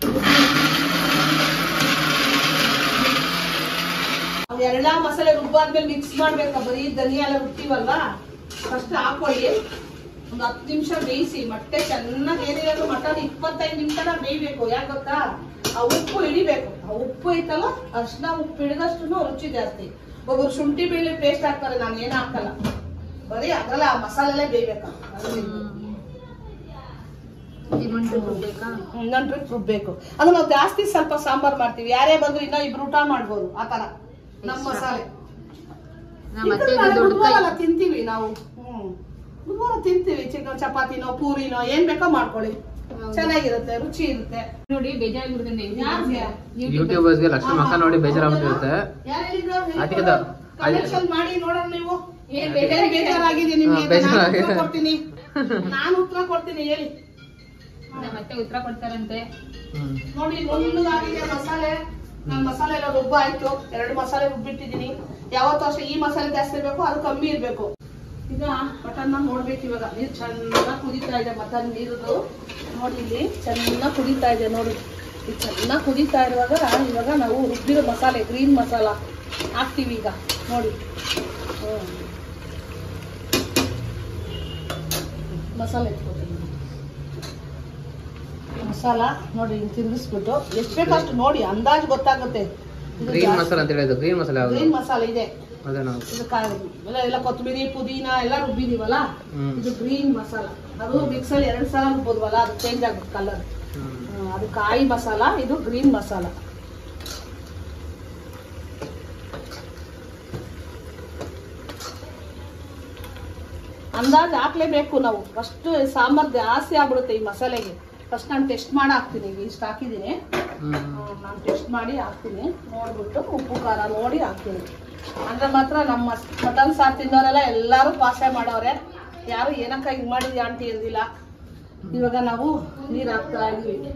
ಅವ್ ಎಲ್ಲಾ ಮಸಾಲೆ ರುಬ್ಬಾದ್ಮೇಲೆ ಮಿಕ್ಸ್ ಮಾಡ್ಬೇಕು ಬರೀ ಧನಿಯಾ ಎಲ್ಲ ರುಬ್ತೀವಲ್ವ ಫಸ್ಟ್ ಹಾಕೊಳ್ಳಿ ಒಂದು ಹತ್ತು ನಿಮಿಷ ಬೇಯಿಸಿ ಮೊಟ್ಟೆ ಚೆನ್ನಾಗಿ ಏನಿರೋದು ಮಟನ್ ಇಪ್ಪತ್ತೈದು ನಿಮಿಷನ ಬೇಯ್ಬೇಕು ಯಾಕೆ ಗೊತ್ತಾ ಆ ಉಪ್ಪು ಹಿಡಿಬೇಕು ಆ ಉಪ್ಪು ಐತಲ್ಲ ಅರ್ಶಿನ ಉಪ್ಪು ಹಿಡಿದಷ್ಟು ರುಚಿ ಜಾಸ್ತಿ ಒಬ್ಬರು ಶುಂಠಿ ಬೆಳ್ಳಿ ಪೇಸ್ಟ್ ಹಾಕ್ತಾರೆ ನಾನು ಏನು ಹಾಕಲ್ಲ ಬರೀ ಅದ್ರಲ್ಲ ಆ ಮಸಾಲೆಲ್ಲೇ ಬೇಯ್ಬೇಕು ಇನ್ನೊಂದು ಟ್ರಿಪ್ ಬೇಕಾ ಇನ್ನೊಂದು ಟ್ರಿಪ್ ರುಬ್ಬೇಕು ಅದು ನಾವು ಜಾಸ್ತಿ ಸ್ವಲ್ಪ ಸಾಂಬಾರ್ ಮಾಡ್ತೀವಿ ಯಾರೇ ಬಂದ್ರು ಇನ್ನೂ ಇಬ್ರು ಊಟ ಮಾಡ್ಬೋದು ಆ ತರ ನಮ್ಮ Extra. ಮಸಾಲೆ ನಮ್ಮ ಇದು ಅತ್ತೆಗೆ ನಾಳೆ ದೊಡ್ಡ ಕೈ ಬುಧವಾರ ತಿಂತೀವಿ ನಾವು ಹ್ಮ್ ಬುಧವಾರ ತಿಂತೀವಿ ಚಿಕನ್ ಚಪಾತಿನೋ ಪೂರಿನೋ ಏನ್ ಬೇಕೋ ಮಾಡ್ಕೊಳ್ಳಿ ಹೌದು. ಚೆನ್ನಾಗಿರುತ್ತೆ ರುಚಿ ಇರುತ್ತೆ ನೋಡಿ ಬೇಜಾರಾಗ್ಬಿಡುತ್ತೆ ಯಾರ್ಗೆ? ಯೂಟ್ಯೂಬರ್ಸ್ಗೆ ಲಕ್ಷ್ಮಿ ಮಕ್ಕ ನೋಡಿ ಬೇಜಾರಾಗ್ಬಿಟ್ಟಿರುತ್ತೆ ಯಾರ್ ಹೇಳಿದ್ರು? ಅದಕ್ಕೆ ಅದು- Connection ಮಾಡಿ ನೋಡೋಣ ನೀವು ಏನ್ ಏನ್ ಬೇಜಾರ್ ಬೇಜಾರಾಗಿದೆ ನಿಮ್ಗೆ ಹಾ, ಬೇಜಾರ್ ನಾನು ಉತ್ತರ ಆಗಿದೆ. ಕೊಡ್ತೀನಿ ನಾನು ಉತ್ತರ ಕೊಡ್ತೀನಿ ಹೇಳಿ ನಮ್ಮ ಅತ್ತೆ ಉತ್ತರ ಕೊಡ್ತಾರಂತೆ ಹ್ಮ್ ನೋಡಿ ನುಣ್ಣಗಾಗಿದೆ ಮಸಾಲೆ ನಾನು ಮಸಾಲೆ ಎಲ್ಲ ರುಬ್ಬ ಆಯ್ತು ಎರಡು ಮಸಾಲೆ ರುಬ್ಬಿಟ್ಟಿದ್ದೀನಿ ಯಾವತ್ತೂ ಅಷ್ಟೇ ಈ ಮಸಾಲೆ ಜಾಸ್ತಿ ಇರ್ಬೇಕು ಅದು ಕಮ್ಮಿ ಇರ್ಬೇಕು ಈಗ ಮಟನ್ ನೋಡ್ಬೇಕು ಇವಾಗ ನೀರು ಚೆನ್ನಾಗಿ ಕುದೀತಾ ಇದೆ ಮಟನ್ ನೀರುದು ನೋಡಿ ಇಲ್ಲಿ ಚೆನ್ನಾಗಿ ಕುದೀತಾ ಇದೆ ನೋಡಿ ಇದು ಚೆನ್ನಾಗಿ ಕುದೀತಾ ಇರುವಾಗ ಇವಾಗ ನಾವು ರುಬ್ಬಿರೋ ಮಸಾಲೆ ಗ್ರೀನ್ ಮಸಾಲ ಹಾಕ್ತೀವಿ ಈಗ ನೋಡಿ ಹ್ಮ್. ಮಸಾಲೆ ಎತ್ಕೊತೀನಿ ಮಸಾಲ ನೋಡಿ ಹಿಂಗ್ ತಿರುಗಿಸ್ಬಿಟ್ಟು ಎಷ್ಟು ಬೇಕು ಅಷ್ಟು ನೋಡಿ ಅಂದಾಜು ಗೊತ್ತಾಗುತ್ತೆ ಇದು ಗ್ರೀನ್ ಜಾಸ್ತಿ- ಮಸಾಲ ಅಂತ ಹೇಳಿದ್ದು ಗ್ರೀನ್ ಮಸಾಲ ಯಾವುದು ಗ್ರೀನ್ ಮಸಾಲೆ ಇದೆ ಅದೇ ನಾವು ಇದು ಕಾ- ಎಲ್ಲ ಎಲ್ಲ ಕೊತ್ತಂಬರಿ ಪುದೀನ ಎಲ್ಲ ರುಬ್ಬಿದೀವಲ್ಲ ಹ್ಮ್. ಇದು ಗ್ರೀನ್ ಮಸಾಲ ಅದು ಮಿಕ್ಸಲ್ಲಿ ಎರಡು ಸಲ ರುಬ್ಬೋದ್ವಲ್ಲ ಅದು ಚೇಂಜ್ ಆಗುತ್ತೆ ಕಲರ್ ಹ್ಮ್. ಅದು ಕಾಯಿ ಮಸಾಲ ಇದು ಗ್ರೀನ್ ಮಸಾಲ ಅಂದಾಜು ಹಾಕ್ಲೇಬೇಕು ನಾವು ಫಸ್ಟ್ ಸಾಂಬಾರ್ ಜಾಸ್ತಿ ಆಗ್ಬಿಡುತ್ತೆ ಈ ಮಸಾಲೆಗೆ ಫಸ್ಟ್ ನಾನು ಟೆಸ್ಟ್ ಮಾಡಿ ಹಾಕ್ತೀನಿ ಈಗ ಇಷ್ಟು ಹಾಕಿದ್ದೀನಿ ಹ್ಮ್ ನಾನು ಟೆಸ್ಟ್ ಮಾಡಿ ಹಾಕ್ತೀನಿ ನೋಡ್ಬಿಟ್ಟು ಉಪ್ಪು ಖಾರ ನೋಡಿ ಹಾಕ್ತೀನಿ ಅಂದ್ರೆ ಮಾತ್ರ ನಮ್ಮ ಮಟನ್ ಸಾರು ತಿನ್ನೋರೆಲ್ಲ ಎಲ್ಲರೂ ಪಾಸೆ ಮಾಡವ್ರೆ ಯಾರು ಏನಕ್ಕ ಹಿಂಗ್ ಮಾಡಿದ್ಯಾ ಆಂಟಿ ಅಂದಿಲ್ಲ ಇವಾಗ ನಾವು ನೀರು ಹಾಕ್ತಾ ಇದೀವಿ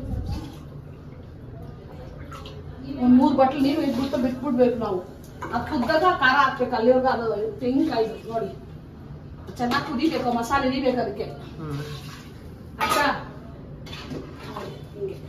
ಒಂದ್ ಮೂರ್ ಬಟ್ಲು ನೀರು ಇಟ್ಬಿಟ್ಟು ಬಿಟ್ಬಿಡ್ಬೇಕು ನಾವು ಅದು ಕುದ್ದಾಗ ಖಾರ ಹಾಕ್ಬೇಕು ಅಲ್ಲಿವರೆಗೂ ಅದು ತೆಂಗಿನಕಾಯಿ ನೋಡಿ ಚೆನ್ನಾಗಿ ಕುದಿಬೇಕು ಮಸಾಲೆ ಹಿಡಿಬೇಕು ಅದಕ್ಕೆ ಹ್ಮ್ ಆಯ್ತಾ ಹಿಂಗೆ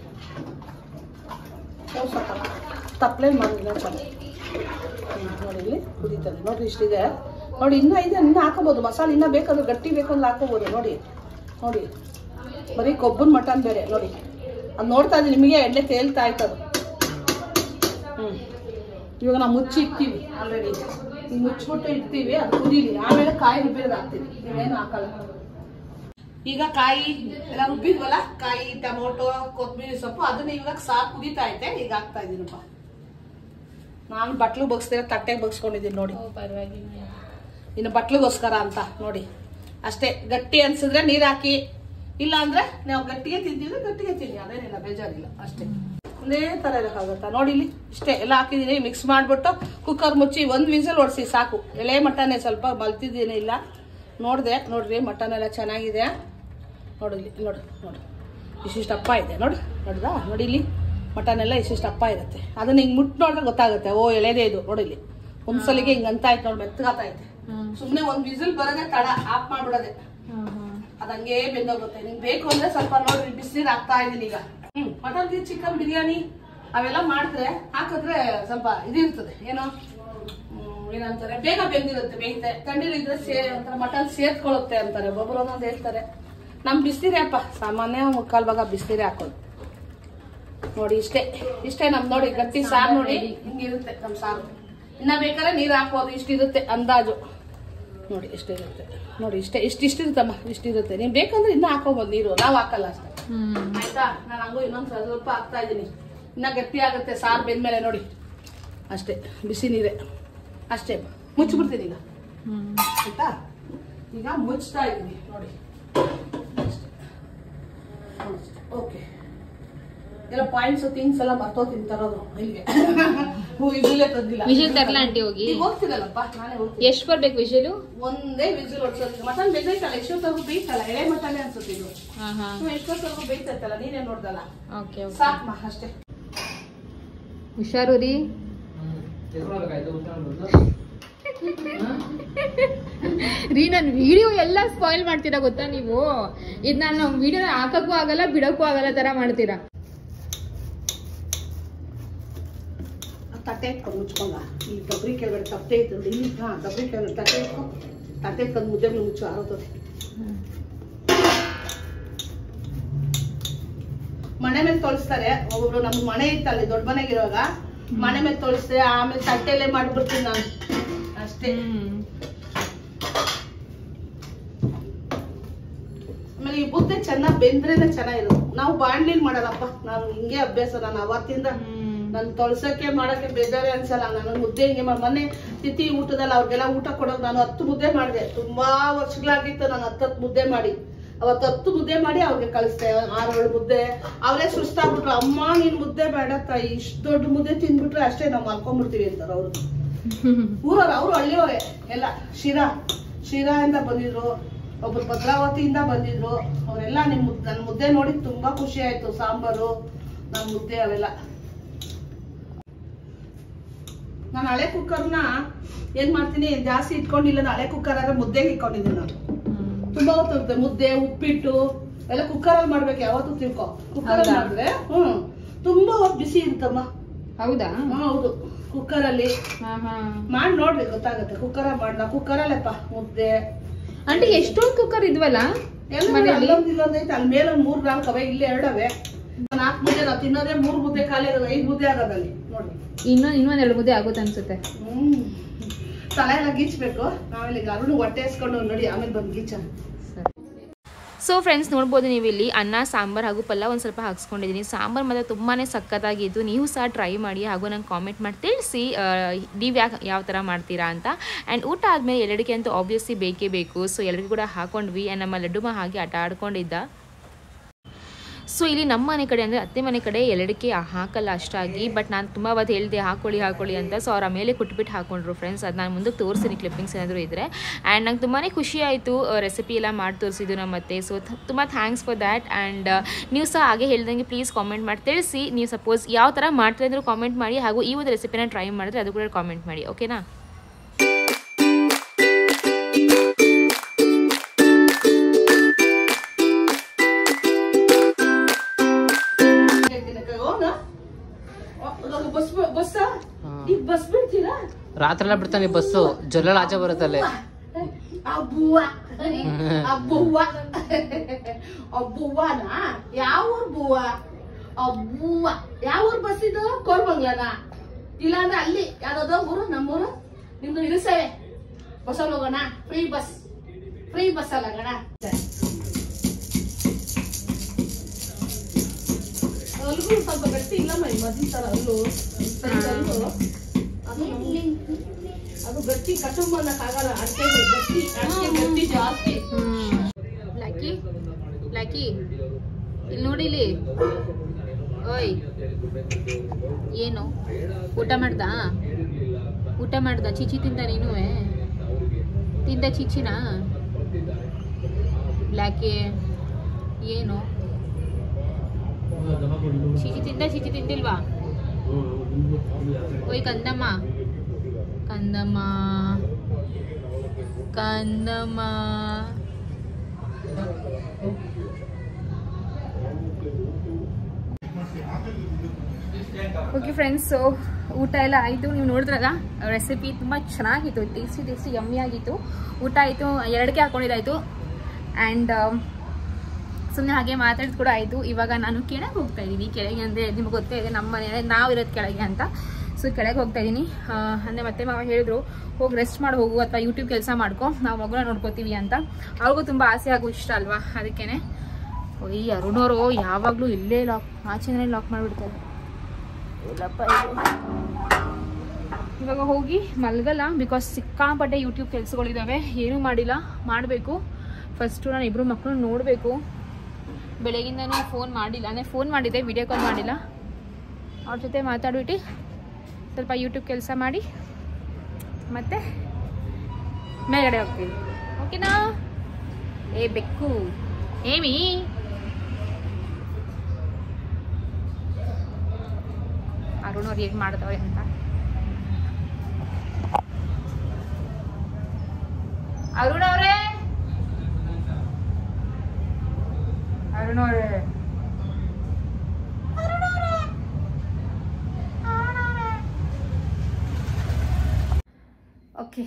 ಒಂದ್ ಸ್ವಲ್ಪ ತಪ್ಪಲೆ ಮಾಡಿಲ್ಲ ಚೆನ್ನಾಗಿ ನೋಡಿ ಇಲ್ಲಿ ಕುದೀತದೆ ನೋಡ್ರಿ ಇಷ್ಟಿದೆ ನೋಡಿ ಇನ್ನೂ ಇದೆ ಇನ್ನೂ ಹಾಕೋಬೋದು ಮಸಾಲೆ ಇನ್ನೂ ಬೇಕಾದ್ರೆ ಗಟ್ಟಿ ಬೇಕು ಅಂದ್ರೆ ಹಾಕೋಬೋದು ನೋಡಿ ನೋಡಿ ಬರೀ ಕೊಬ್ಬನ್ ಮಟನ್ ಬೇರೆ ನೋಡಿ ಅದು ನೋಡ್ತಾ ಇದ್ದೀನಿ ನಿಮಗೆ ಎಣ್ಣೆ ತೇಲ್ತಾ ಆಯ್ತದು ಹ್ಞೂ ಇವಾಗ ನಾವು ಮುಚ್ಚಿ ಇಕ್ತೀವಿ ಆಲ್ರೆಡಿ ಈಗ ಮುಚ್ಚಿಬಿಟ್ಟು ಇಡ್ತೀವಿ ಅದು ಕುದೀಲಿ ಆಮೇಲೆ ಕಾಯಿ ರುಬ್ಬಿರೋದು ಹಾಕ್ತೀವಿ ಇವೇನು ಹಾಕಲ್ಲ ಈಗ ಕಾಯಿ ಎಲ್ಲ ರುಬ್ಬಿದ್ವಲ್ಲ ಕಾಯಿ ಟೊಮೊಟೊ ಕೊತ್ತಂಬರಿ ಸೊಪ್ಪು ಅದನ್ನ ಇವಾಗ ಸಾಕು ಕುದೀತಾ ಐತೆ ಈಗ ಹಾಕ್ತಾ ಇದೀನಪ್ಪ ನಾನು ಬಟ್ಲು ಬಗ್ಸ್ತೀರ ತಟ್ಟೆಗೆ ಬಗ್ಸ್ಕೊಂಡಿದ್ದೀನಿ ನೋಡಿ ಪರವಾಗಿಲ್ಲ ಇನ್ನು ಬಟ್ಲಿಗೋಸ್ಕರ ಅಂತ ನೋಡಿ ಅಷ್ಟೇ ಗಟ್ಟಿ ಅನ್ಸಿದ್ರೆ ನೀರ್ ಹಾಕಿ ಇಲ್ಲ ಅಂದ್ರೆ ನಾವು ಗಟ್ಟಿಗೆ ತಿಂತಿದ್ರೆ ಗಟ್ಟಿಗೆ ತಿನ್ನಿ ಅದೇನಿಲ್ಲ ಬೇಜಾರಿಲ್ಲ ಅಷ್ಟೇ ಒಂದೇ ತರ ಇರೋಕ್ಕಾಗತ್ತಾ ನೋಡಿ ಇಲ್ಲಿ ಇಷ್ಟೇ ಎಲ್ಲ ಹಾಕಿದೀನಿ ಮಿಕ್ಸ್ ಮಾಡ್ಬಿಟ್ಟು ಕುಕ್ಕರ್ ಮುಚ್ಚಿ ಒಂದ್ ವಿಸಲ್ ಹೊಡ್ಸಿ ಸಾಕು ಎಳೆ ಮಟನೆ ಸ್ವಲ್ಪ ಮಲ್ತಿದ್ದೀನಿ ಇಲ್ಲ ನೋಡಿದೆ ನೋಡ್ರಿ ಮಟನ್ ಎಲ್ಲ ಚೆನ್ನಾಗಿದೆ ನೋಡಿ ಇಲ್ಲಿ ನೋಡಿ ನೋಡಿ ಇಷ್ಟಿಷ್ಟು ಅಪ್ಪ ಇದೆ ನೋಡಿ ನೋಡಿದಾ ನೋಡಿ ಇಲ್ಲಿ ಮಟನ್ ಎಲ್ಲ ಇಷ್ಟಿಷ್ಟು ಅಪ್ಪ ಇರುತ್ತೆ ಅದನ್ನ ಹಿಂಗ್ ಮುಟ್ ನೋಡಿದ್ರೆ ಗೊತ್ತಾಗುತ್ತೆ ಓ ಎಳೆದೇ ಇದು ನೋಡಿ ಇಲ್ಲಿ ಒಂದ್ಸಲಿಗೆ ಹಿಂಗ್ ಅಂತ ಆಯ್ತು ನೋಡಿ ಮೆತ್ತಗಾತೈತೆ ಸುಮ್ನೆ ಒಂದ್ ವಿಸಿಲ್ ಬರೋದೇ ತಡ ಆಫ್ ಮಾಡ್ಬಿಡೋದೆ ಅದಂಗೆ ಬೆಂದೋಗುತ್ತೆ ನಿಂಗೆ ಬೇಕು ಅಂದ್ರೆ ಸ್ವಲ್ಪ ನೋಡ್ರಿ ಬಿಸಿನೀರ್ ಹಾಕ್ತಾ ಇದೀನಿ ಈಗ ಹ್ಮ್ ಮಟನ್ ಚಿಕನ್ ಬಿರಿಯಾನಿ ಅವೆಲ್ಲ ಮಾಡಿದ್ರೆ ಹಾಕಿದ್ರೆ ಸ್ವಲ್ಪ ಇದಿರ್ತದೆ ಏನೋ ಹ್ಮ್, ಏನಂತಾರೆ ಬೇಗ ಬೆಂದಿರುತ್ತೆ ಬೇಯುತ್ತೆ ತಣ್ಣೀರಿದ್ರೆ ಸೇ ಒಂಥರ ಮಟನ್ ಸೇರ್ಕೊಳ್ಳುತ್ತೆ ಅಂತಾರೆ ಒಬ್ಬೊಬ್ರು ಒಂದೊಂದು ಹೇಳ್ತಾರೆ ನಮ್ ಬಿಸಿನೀರೇ ಅಪ್ಪ ಸಾಮಾನ್ಯ ಮುಕ್ಕಾಲ್ ಭಾಗ ಬಿಸಿನೀರೇ ಹಾಕೋದು ನೋಡಿ ಇಷ್ಟೇ ಇಷ್ಟೇ ನಮ್ ನೋಡಿ ಗಟ್ಟಿ ಸಾರು ನೋಡಿ ಹಿಂಗಿರುತ್ತೆ ನಮ್ ಸಾರು ಇನ್ನ ಬೇಕಾದ್ರೆ ನೀರ್ ಹಾಕೋದು ಇಷ್ಟಿರುತ್ತೆ ಅಂದಾಜು ನೋಡಿ ಇಷ್ಟಿರುತ್ತೆ ನೋಡಿ ಇಷ್ಟೇ ಇಷ್ಟ ಇಷ್ಟಿರುತ್ತಮ್ಮ ಇಷ್ಟಿರುತ್ತೆ ನೀನ್ ಬೇಕಂದ್ರೆ ಇನ್ನ ಹಾಕೋಬಹುದು ನೀರು ನಾವ್ ಹಾಕಲ್ಲ ಅಷ್ಟೇ ಆಯ್ತಾ ನಾನು ಹಂಗೂ ಇನ್ನೊಂದ್ ಸ್ವಲ್ಪ ಹಾಕ್ತಾ ಇದೀನಿ ಇನ್ನ ಗಟ್ಟಿ ಆಗುತ್ತೆ ಸಾರು ಬೆಂದ್ಮೇಲೆ ನೋಡಿ ಅಷ್ಟೇ ಬಿಸಿ ನೀರೇ ಅಷ್ಟೇ ಮುಚ್ಚಿಬಿಡ್ತೀನಿ ಈಗ ಆಯ್ತಾ ಈಗ ಮುಚ್ತಾ ಇದೀನಿ ನೋಡಿ ಓಕೆ ಎಲ್ಲ ಪಾಯಿಂಟ್ಸ್ ಥಿಂಗ್ಸ್ ಎಲ್ಲ ಮರ್ತೋತೀನಿ ತರೋದು ಇಲ್ಲಿಗೆ ಹೂ ಇದಿಲ್ಲೇ ತಂದಿಲ್ಲ ವಿಷಲ್ ತರ್ಲಾ ಆಂಟಿ ಹೋಗಿ ಈಗ ಹೋಗ್ತಿರಲ್ಲಪ್ಪ ನಾನೇ ಹೋಗ್ತೀನಿ ಎಷ್ಟ್ ಬರ್ಬೇಕು ವಿಷಲು ಒಂದೇ ವಿಸಿಲ್ ಹೊಡ್ಸೋದು ಮಟನ್ ಬೆಂದೈತಲ್ಲ ಎಷ್ಟೊತ್ತವರೆಗೂ ಬೇಯ್ತಲ್ಲ ಎಳೆ ಮಟನೆ ಅನ್ಸುತ್ತೆ ಇದು ಹಾ ಹಾ ಹ್ಮ್, ಎಷ್ಟೊತ್ತವರೆಗೂ ಬೇಯ್ತೈತಲ್ಲ ನೀನೇ ನೋಡ್ದಲ್ಲ ಓಕೆ ಸಾಕ್ಮಾ ಅಷ್ಟೇ ಹುಷಾರು ರೀ ರೀ ನನ್ ವಿಡಿಯೋ ಎಲ್ಲ ಸ್ಪಾಯಿಲ್ ಮಾಡ್ತೀರಾ ಗೊತ್ತಾ ನೀವು ಇದ್ ನಾನು ವಿಡಿಯೋ ಹಾಕಕ್ಕೂ ಆಗಲ್ಲ ಬಿಡಕ್ಕೂ ಆಗಲ್ಲ ತರ ಮಾಡ್ತೀರಾ ಆ ತಟ್ಟೆ ಇಟ್ಕೊಂಡು ಮುಚ್ಕೊಂಡ ಈ ಡಬ್ರಿ ಕೆಳಗಡೆ ತಟ್ಟೆ ಇತ್ತು ನೋಡಿ, ಇಲ್ಲಿ ಹಾ ಡಬ್ರಿ ಕೆಳಗಡೆ ತಟ್ಟೆ ಇಟ್ಕೊ ತಟ್ಟೆ ಇಟ್ಕೊಂಡು ಮುದ್ದೆ ಮೇಲೆ ಮುಚ್ಚು ಆರೋತದೆ ಮನೆ ಮೇಲೆ ತೊಳಸ್ತಾರೆ ಒಬ್ಬೊಬ್ರು ನಮ್ ಮನೆ ಇತ್ತಲ್ಲ ದೊಡ್ಡ ಮನೆಗಿರುವಾಗ ಮನೆ ಮೇಲೆ ತೊಳಸ್ತೆ ಆಮೇಲೆ ತಟ್ಟೆಲ್ಲೇ ಮಾಡ್ಬಿಡ್ತೀನಿ ನಾನು ಅಷ್ಟೇ ಆಮೇಲೆ ಈ ಮುದ್ದೆ ಚೆನ್ನಾಗಿ ಬೆಂದ್ರೇನೆ ಚೆನ್ನಾಗಿರೋದು ನಾವು ಬಾಣ್ಲಿಲ್ ಮಾಡಲ್ಲಪ್ಪ ನಾನು ಹಿಂಗೆ ಅಭ್ಯಾಸ ನಾನು ಅವತ್ತಿಂದ ನನ್ ತೊಳ್ಸಕ್ಕೆ ಮಾಡಕ್ಕೆ ಬೇಜಾರೇ ಅನ್ಸಲ್ಲ ನಾನು ಮುದ್ದೆ ಹಿಂಗೆ ಮಾ- ಮೊನ್ನೆ ತಿಥಿ ಊಟದಲ್ಲಿ ಅವ್ರಿಗೆಲ್ಲ ಊಟ ಕೊಡೋದು ನಾನು ಹತ್ತು ಮುದ್ದೆ ಮಾಡಿದೆ ತುಂಬಾ ವರ್ಷಗಳಾಗಿತ್ತು ನಾನು ಹತ್ತತ್ತು ಮುದ್ದೆ ಮಾಡಿ ಅವತ್ತು ಹತ್ತು ಮುದ್ದೆ ಮಾಡಿ ಅವ್ರಿಗೆ ಕಳಿಸ್ದೆ ಆರು ಏಳು ಮುದ್ದೆ ಅವರೇ ಸುಸ್ತಾಗ್ಬಿಟ್ರು ಅಮ್ಮ ನೀನ್ ಮುದ್ದೆ ಬೇಡ ತಾಯಿ ಇಷ್ಟು ದೊಡ್ಡ ಮುದ್ದೆ ತಿಂದ್ಬಿಟ್ರೆ ಅಷ್ಟೇ ನಾವು ಮಲ್ಕೊಂಡ್ಬಿಡ್ತೀವಿ ಅಂತಾರೆ ಅವ್ರು ಊರವ್ರು ಅವ್ರು ಹಳ್ಳಿಯವರೇ ಎಲ್ಲ ಶಿರಾ ಶಿರಾಯಿಂದ ಬಂದಿದ್ರು ಒಬ್ರು ಭದ್ರಾವತಿಯಿಂದ ಬಂದಿದ್ರು ಅವರೆಲ್ಲ ನಿಮ್ ಮುದ್- ನನ್ ಮುದ್ದೆ ನೋಡಿ ತುಂಬಾ ಖುಷಿ ಆಯ್ತು ಸಾಂಬಾರು ನನ್ ಮುದ್ದೆ ಅವೆಲ್ಲ ನಾನು ಹಳೆ ಕುಕ್ಕರ್ನ ಏನ್ ಮಾಡ್ತೀನಿ ಜಾಸ್ತಿ ಇಟ್ಕೊಂಡಿಲ್ಲ ನಾನು ಹಳೆ ಕುಕ್ಕರ್ ಆದ್ರೆ ಮುದ್ದೆಗೆ ಇಟ್ಕೊಂಡಿದ್ದೀನಿ ನಾನು ತುಂಬಾ ಹೊತ್ತು ಇರುತ್ತೆ ಮುದ್ದೆ ಉಪ್ಪಿಟ್ಟು ಎಲ್ಲ ಕುಕ್ಕರ್ ಅಲ್ಲಿ ಮಾಡ್ಬೇಕು ಯಾವತ್ತೂ ತಿಳ್ಕೊ ಕುಕ್ಕರ್ ಅಲ್ಲಿ ಹೌದಾ? ಮಾಡಿದ್ರೆ ಹ್ಮ್ ತುಂಬಾ ಹೊತ್ತು ಬಿಸಿ ಇರುತ್ತಮ್ಮ ಹೌದಾ ಹ್ಮ್, ಹೌದು ಕುಕ್ಕರ್ ಅಲ್ಲಿ ಹಾ ಹಾ ಮಾಡಿ ನೋಡ್ರಿ ಗೊತ್ತಾಗುತ್ತೆ ಕುಕ್ಕರ್ ಮಾಡ್ಲಾ ಕುಕ್ಕರ್ ಅಲ್ಲಪ್ಪ ಮುದ್ದೆ ಆಂಟಿ ಎಷ್ಟೊಂದು ಕುಕ್ಕರ್ ಇದ್ವಲ್ಲ ಎಲ್ಲ ಮನೇಲಿ? ಅಲ್ಲೊಂದು ಇಲ್ಲೊಂದು ಐತೆ ಅಲ್ಲಿ ಮೇಲೆ ಒಂದ್ ಮೂರ್ ನಾಲ್ಕು ಅವೆ ಇಲ್ಲಿ ಎರಡವೆ ನಾಲ್ಕು ಮುದ್ದೆ ನಾವು ತಿನ್ನೋದೇ ಮೂರ್ ಮುದ್ದೆ ಖಾಲಿ ಆಗೋದು ಐದು ಮುದ್ದೆ ಆಗೋದಲ್ಲಿ ನೋಡಿ ಇನ್ನೊಂದ್ ಇನ್ನೊಂದ್ ಎರಡು ಮುದ್ದೆ ಆಗುತ್ತೆ ಅನ್ಸುತ್ತೆ ಹ್ಮ್ ತಲೆ ಎಲ್ಲ ಗೀಚ್ಬೇಕು ನಾವೆಲ್ಲ ಈಗ ಅರುಣ್ ಹೊಟ್ಟೆ ಇಸ್ಕೊಂಡು ನೋಡಿ ಆಮೇಲೆ ಬಂದು ಗೀಚ ಸೊ ಫ್ರೆಂಡ್ಸ್ ನೋಡ್ಬೋದು ನೀವು ಇಲ್ಲಿ ಅನ್ನ ಸಾಂಬಾರ್ ಹಾಗೂ ಪಲ್ಯ ಒಂದು ಸ್ವಲ್ಪ ಹಾಕ್ಸ್ಕೊಂಡಿದ್ದೀನಿ ಸಾಂಬಾರ್ ಮಾತ್ರ ತುಂಬಾ ಸಖತ್ತಾಗಿದ್ದು ನೀವು ಸಹ ಟ್ರೈ ಮಾಡಿ ಹಾಗೂ ನಂಗೆ ಕಾಮೆಂಟ್ ಮಾಡಿ ತಿಳಿಸಿ ನೀವು ಯಾಕೆ ಯಾವ ಥರ ಮಾಡ್ತೀರಾ ಅಂತ ಆ್ಯಂಡ್ ಊಟ ಆದಮೇಲೆ ಎಲ್ಲಡಿಗೆ ಅಂತೂ ಆಬ್ವಿಯಸ್ಲಿ ಬೇಕೇ ಬೇಕು ಸೊ ಎಲ್ಲರಿಗೂ ಕೂಡ ಹಾಕೊಂಡ್ವಿ ಆ್ಯಂಡ್ ನಮ್ಮ ಲಡ್ಡುಮ ಹಾಗೆ ಆಟ ಆಡ್ಕೊಂಡಿದ್ದ ಸೊ ಇಲ್ಲಿ ನಮ್ಮ ಮನೆ ಕಡೆ ಅಂದರೆ ಅತ್ತೆ ಮನೆ ಕಡೆ ಎಲ್ಲಡಿಕೆ ಹಾಕಲ್ಲ ಅಷ್ಟಾಗಿ ಬಟ್ ನಾನು ತುಂಬ ಅವತ್ತು ಹೇಳಿದೆ ಹಾಕೊಳ್ಳಿ ಹಾಕೊಳ್ಳಿ ಅಂತ ಸೊ ಅವ್ರ ಮೇಲೆ ಕುಟ್ಬಿಟ್ಟು ಹಾಕೊಂಡ್ರು ಫ್ರೆಂಡ್ಸ್ ಅದು ನಾನು ಮುಂದಕ್ಕೆ ತೋರಿಸ್ತೀನಿ ಕ್ಲಿಪ್ಪಿಂಗ್ಸ್ ಏನಾದರೂ ಇದ್ದರೆ ಆ್ಯಂಡ್ ನಂಗೆ ತುಂಬಾ ಖುಷಿ ಆಯಿತು ರೆಸಿಪಿ ಎಲ್ಲ ಮಾಡಿ ತೋರಿಸಿದ್ದು ನಮ್ಮ ಮತ್ತೆ ಸೊ ತುಂಬ ಥ್ಯಾಂಕ್ಸ್ ಫಾರ್ ದ್ಯಾಟ್ ಆ್ಯಂಡ್ ನೀವು ಸಹ ಹಾಗೆ ಹೇಳ್ದಂಗೆ ಪ್ಲೀಸ್ ಕಾಮೆಂಟ್ ಮಾಡಿ ತಿಳಿಸಿ ನೀವು ಸಪೋಸ್ ಯಾವ ಥರ ಮಾಡ್ತೀರಿ ಅಂದರೂ ಕಾಮೆಂಟ್ ಮಾಡಿ ಹಾಗೂ ಈ ಒಂದು ರೆಸಿಪಿನ ಟ್ರೈ ಮಾಡಿದ್ರೆ ಅದು ಕೂಡ ಕಾಮೆಂಟ್ ಮಾಡಿ ಓಕೆನಾ ಬಸ್ ಬಸ್ ಈಗ ಬಸ್ ಬಿಡ್ತೀರಾ ರಾತ್ರಿ ಎಲ್ಲ ಬಿಡ್ತಾನೆ ಬಸ್ಸು ಜೊಲ್ಲ ಆಚೆ ಬರುತ್ತಲ್ಲೇ ಅಬ್ಬುವ ಅಬ್ಬುವ ಅಬ್ಬುವನ ಯಾವ ಊರ್ ಬುವ್ವ ಅಬ್ಬುವ ಯಾವ ಊರ್ ಬಸ್ ಇದು ಕೋರ್ಮಂಗ್ಲನ ಇಲ್ಲಾಂದ್ರೆ ಅಲ್ಲಿ ಯಾವ್ದೋ ಊರು ನಮ್ಮೂರು ನಿಮ್ದು ಇರಿಸವೆ ಬಸ್ಸಲ್ಲಿ ಹೋಗೋಣ ಫ್ರೀ ಬಸ್ ಫ್ರೀ ಬಸ್ ಅಲ್ಲ ಗಣ ಅಲ್ಗೂ ಸ್ವಲ್ಪ ಗಟ್ಟಿ ಇಲ್ಲಮ್ಮ ಈ ಮೊದಲ ತರ ಅಲ್ಲು size ಅಲ್ಲು ಅದು ಅದು ಗಟ್ಟಿ ಕಟುಂಬ ಅನ್ನಕ್ಕಾಗಲ್ಲ ಅಡಿಕೆ ಗಟ್ಟಿ ಅಡಿಕೆ ಗಟ್ಟಿ ಜಾಸ್ತಿ ಲಕ್ಕಿ ಲಕ್ಕಿ ಇಲ್ಲಿ ನೋಡಿ ಇಲ್ಲಿ ಓಯ್ ಏನು ಊಟ ಮಾಡ್ದ ಊಟ ಮಾಡ್ದ ಚಿಚಿ ತಿಂದ ನೀನು ತಿಂದ ಚಿಚಿನ ಬ್ಲ್ಯಾಕಿ ಏನು ಚಿಚಿ ತಿಂದ ಚಿಚಿ ತಿಂದಿಲ್ವಾ ಓಯ್ ಕಂದಮ್ಮ ಕಂದಮ್ಮ ಕಂದಮ್ಮ ಓಕೆ ಫ್ರೆಂಡ್ಸ್ ಸೊ ಊಟ ಎಲ್ಲ ಆಯಿತು ನೀವು ನೋಡಿದ್ರಲ್ಲ ರೆಸಿಪಿ ತುಂಬ ಚೆನ್ನಾಗಿತ್ತು ಟೇಸ್ಟಿ ಟೇಸ್ಟಿ ಯಮ್ಮಿ ಆಗಿತ್ತು ಊಟ ಆಯಿತು ಎರಡಕ್ಕೆ ಹಾಕೊಂಡಿದ್ದಾಯಿತು ಆ್ಯಂಡ್ ಸುಮ್ಮನೆ ಹಾಗೆ ಮಾತಾಡಿದ್ ಕೂಡ ಆಯಿತು ಇವಾಗ ನಾನು ಕೆಳಗೆ ಹೋಗ್ತಾ ಇದ್ದೀನಿ ಕೆಳಗೆ ಅಂದರೆ ನಿಮ್ಗೆ ಗೊತ್ತೇ ಇದೆ ನಮ್ಮ ಮನೆ ನಾವು ಇರೋದು ಕೆಳಗೆ ಅಂತ ಸೊ ಕೆಳಗೆ ಹೋಗ್ತಾ ಇದ್ದೀನಿ ಅಂದರೆ ಮತ್ತೆ ಮಾವ ಹೇಳಿದ್ರು ಹೋಗಿ ರೆಸ್ಟ್ ಮಾಡಿ ಹೋಗು ಅಥವಾ ಯೂಟ್ಯೂಬ್ ಕೆಲಸ ಮಾಡ್ಕೊ ನಾವು ಮಗುನ ನೋಡ್ಕೋತೀವಿ ಅಂತ ಅವ್ರಿಗೂ ತುಂಬ ಆಸೆ ಆಗೋ ಇಷ್ಟ ಅಲ್ವಾ ಅದಕ್ಕೇ ಈ ಅರುಣವರು ಯಾವಾಗಲೂ ಇಲ್ಲೇ ಲಾಕ್ ಆಚೆನೇ ಲಾಕ್ ಮಾಡಿಬಿಡ್ತಾರೆ ಇಲ್ಲಪ್ಪ ಇದು. ಇವಾಗ ಹೋಗಿ ಮಲ್ಗಲ್ಲ ಬಿಕಾಸ್ ಸಿಕ್ಕಾಪಟ್ಟೆ ಯೂಟ್ಯೂಬ್ ಕೆಲಸಗಳಿದ್ದಾವೆ ಏನೂ ಮಾಡಿಲ್ಲ ಮಾಡಬೇಕು ಫಸ್ಟು ನಾನು ಇಬ್ಬರು ಮಕ್ಕಳು ನೋಡಬೇಕು ಬೆಳಗಿಂದನೂ ಫೋನ್ ಮಾಡಿಲ್ಲ ಅಂದರೆ ಫೋನ್ ಮಾಡಿದ್ದೆ ವಿಡಿಯೋ ಕಾಲ್ ಮಾಡಿಲ್ಲ ಅವ್ರ ಜೊತೆ ಮಾತಾಡ್ಬಿಟ್ಟು ಸ್ವಲ್ಪ ಯೂಟ್ಯೂಬ್ ಕೆಲಸ ಮಾಡಿ ಮತ್ತೆ ಮೇಲ್ಗಡೆ ಹೋಗ್ತೀವಿ ಓಕೆನಾ ಏ ಬೆಕ್ಕು ಏಮಿ ಅರುಣ್ ಅವ್ರು ಹೇಗೆ ಮಾಡ್ತವ್ರೆ ಅಂತ ಅರುಣ್ ಅವರೇ ಅರುಣ್ ಅವರೇ okay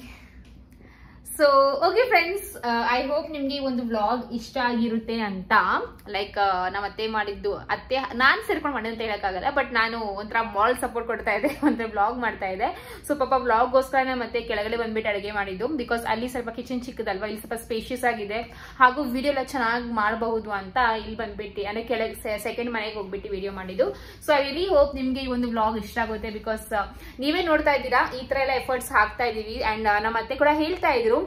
so okay friends I hope ನಿಮಗೆ ಈ ಒಂದು ವ್ಲಾಗ್ ಇಷ್ಟ ಆಗಿರುತ್ತೆ ಅಂತ ಲೈಕ್ ನಮ್ಮ ಅತ್ತೆ ಮಾಡಿದ್ದು ಅತ್ತೆ ನಾನು ಸೇರ್ಕೊಂಡು ಮಾಡಿ ಅಂತ ಹೇಳೋಕ್ಕಾಗಲ್ಲ ಬಟ್ ನಾನು ಒಂಥರ ಮಾಲ್ ಸಪೋರ್ಟ್ ಕೊಡ್ತಾ ಇದ್ದೆ ಒಂಥರ ವ್ಲಾಗ್ ಮಾಡ್ತಾ ಇದ್ದೆ ಸೊ ಪಾಪ ವ್ಲಾಗ್ಗೋಸ್ಕರ ಮತ್ತೆ ಕೆಳಗಡೆ ಬಂದ್ಬಿಟ್ಟು ಅಡುಗೆ ಮಾಡಿದ್ದು ಬಿಕಾಸ್ ಅಲ್ಲಿ ಸ್ವಲ್ಪ ಕಿಚನ್ ಚಿಕ್ಕದಲ್ವಾ ಇಲ್ಲಿ ಸ್ವಲ್ಪ ಸ್ಪೇಷಿಯಸ್ ಆಗಿದೆ ಹಾಗೂ ವಿಡಿಯೋ ಎಲ್ಲ ಚೆನ್ನಾಗಿ ಮಾಡಬಹುದು ಅಂತ ಇಲ್ಲಿ ಬಂದ್ಬಿಟ್ಟು ಅಂದರೆ ಕೆಳಗೆ ಸೆಕೆಂಡ್ ಮನೆಗೆ ಹೋಗ್ಬಿಟ್ಟು ವಿಡಿಯೋ ಮಾಡಿದ್ದು ಸೊ ಐ ರಿಲಿ ಹೋಪ್ ನಿಮಗೆ ಈ ಒಂದು ವ್ಲಾಗ್ ಇಷ್ಟ ಆಗುತ್ತೆ ಬಿಕಾಸ್ ನೀವೇ ನೋಡ್ತಾ ಇದ್ದೀರಾ ಈ ಥರ ಎಲ್ಲ ಎಫರ್ಟ್ಸ್ ಹಾಕ್ತಾ ಇದೀವಿ ಆ್ಯಂಡ್ ನಮ್ಮ ಅತ್ತೆ ಕೂಡ ಹೇಳ್ತಾ ಇದ್ರು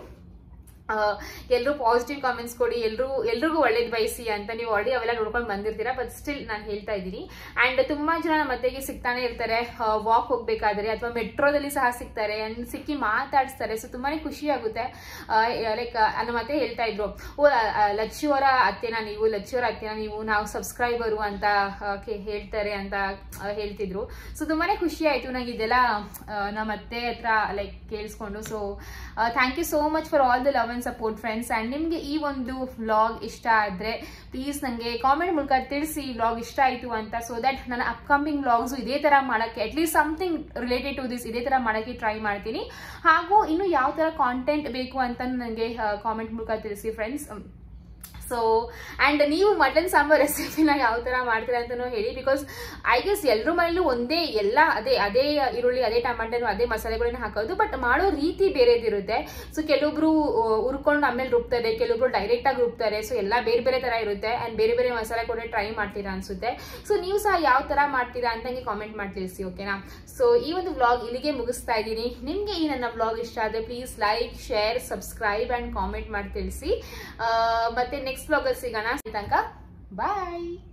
ಎಲ್ಲರೂ ಪಾಸಿಟಿವ್ ಕಾಮೆಂಟ್ಸ್ ಕೊಡಿ ಎಲ್ಲರೂ ಎಲ್ರಿಗೂ ಒಳ್ಳೇದು ಬಯಸಿ ಅಂತ ನೀವು ಆಲ್ರೆಡಿ ಅವೆಲ್ಲ ನೋಡ್ಕೊಂಡು ಬಂದಿರ್ತೀರಾ ಬಟ್ ಸ್ಟಿಲ್ ನಾನು ಹೇಳ್ತಾ ಇದ್ದೀನಿ ಆ್ಯಂಡ್ ತುಂಬಾ ಜನ ನಮ್ಮ ಅತ್ತೆಗೆ ಸಿಗ್ತಾನೆ ಇರ್ತಾರೆ ವಾಕ್ ಹೋಗ್ಬೇಕಾದ್ರೆ ಅಥವಾ ಮೆಟ್ರೋದಲ್ಲಿ ಸಹ ಸಿಗ್ತಾರೆ ಅಂಡ್ ಸಿಕ್ಕಿ ಮಾತಾಡಿಸ್ತಾರೆ ಸೊ ತುಂಬಾನೇ ಖುಷಿ ಆಗುತ್ತೆ ಲೈಕ್ ನಮ್ಮ ಅತ್ತೆ ಹೇಳ್ತಾ ಇದ್ರು ಓ ಲಚ್ಚಿಯವರ ಅತ್ತೆನ ನೀವು ಲಚ್ಚಿಯವರ ಅತ್ತೆನ ನೀವು ನಾವು ಸಬ್ಸ್ಕ್ರೈಬರು ಅಂತ ಆ, ಕೆ- ಹೇಳ್ತಾರೆ ಅಂತ ಆ, ಹೇಳ್ತಿದ್ರು ಸೊ ತುಂಬಾನೇ ಖುಷಿ ಆಯ್ತು ನಂಗೆ ಇದೆಲ್ಲ ಆ, ನಮ್ಮ ಅತ್ತೆ ಹತ್ರ ಲೈಕ್ ಕೇಳಿಸ್ಕೊಂಡು so thank you so much for all the love and support friends and ನಿಮಗೆ ಈ ಒಂದು ವ್ಲಾಗ್ ಇಷ್ಟ ಆದರೆ ಪ್ಲೀಸ್ ನನಗೆ ಕಾಮೆಂಟ್ ಮೂಲಕ ತಿಳಿಸಿ ವ್ಲಾಗ್ ಇಷ್ಟ ಆಯಿತು ಅಂತ ಸೊ ದಟ್ ನನ್ನ ಅಪ್ಕಮಿಂಗ್ ವ್ಲಾಗ್ಸು ಇದೇ ಥರ ಮಾಡೋಕ್ಕೆ at least something related to this ಇದೇ ಥರ ಮಾಡೋಕ್ಕೆ ಟ್ರೈ ಮಾಡ್ತೀನಿ ಹಾಗೂ ಇನ್ನು ಯಾವ ಥರ ಕಾಂಟೆಂಟ್ ಬೇಕು ಅಂತ ನನಗೆ ಕಾಮೆಂಟ್ ಮೂಲಕ ತಿಳಿಸಿ ಫ್ರೆಂಡ್ಸ್ ಸೊ ಆ್ಯಂಡ್ ನೀವು ಮಟನ್ ಸಾಂಬಾರ್ ರೆಸಿಪಿನ ಯಾವ ಥರ ಮಾಡ್ತೀರಾ ಅಂತಲೂ ಹೇಳಿ ಬಿಕಾಸ್ ಐ ಗೆಸ್ ಎಲ್ಲರ ಮನೇಲೂ ಒಂದೇ ಎಲ್ಲ ಅದೇ ಅದೇ ಈರುಳ್ಳಿ ಅದೇ ಟಮಾಟನು ಅದೇ ಮಸಾಲೆಗಳನ್ನ ಹಾಕೋದು ಬಟ್ ಮಾಡೋ ರೀತಿ ಬೇರೆದಿರುತ್ತೆ ಸೊ ಕೆಲವೊಬ್ರು ಆ, ಹುರ್ಕೊಂಡು ಆಮೇಲೆ ರುಬ್ತಾರೆ ಕೆಲವೊಬ್ರು ಡೈರೆಕ್ಟಾಗಿ ರುಬ್ತಾರೆ ಸೊ ಎಲ್ಲ ಬೇರೆ ಬೇರೆ ಥರ ಇರುತ್ತೆ ಆ್ಯಂಡ್ ಬೇರೆ ಬೇರೆ ಮಸಾಲೆ ಕೂಡ ಟ್ರೈ ಮಾಡ್ತೀರಾ ಅನ್ಸುತ್ತೆ ಸೊ ನೀವು ಸಹ ಯಾವ ಥರ ಮಾಡ್ತೀರಾ ಅಂತ ನಂಗೆ ಕಾಮೆಂಟ್ ಮಾಡಿ ತಿಳಿಸಿ ಓಕೆನಾ ಸೊ ಈ ಒಂದು ವ್ಲಾಗ್ ಇಲ್ಲಿಗೆ ಮುಗಿಸ್ತಾ ಇದ್ದೀನಿ ನಿಮಗೆ ಈ ನನ್ನ ವ್ಲಾಗ್ ಇಷ್ಟ ಆದರೆ please like share subscribe and comment ಮಾಡಿ ತಿಳಿಸಿ ಆ, ಮತ್ತೆ ನೆಕ್ಸ್ಟ್ ವ್ಲಾಗಲ್ಲಿ ಸಿಗೋಣ ತನಕ ಬಾಯ್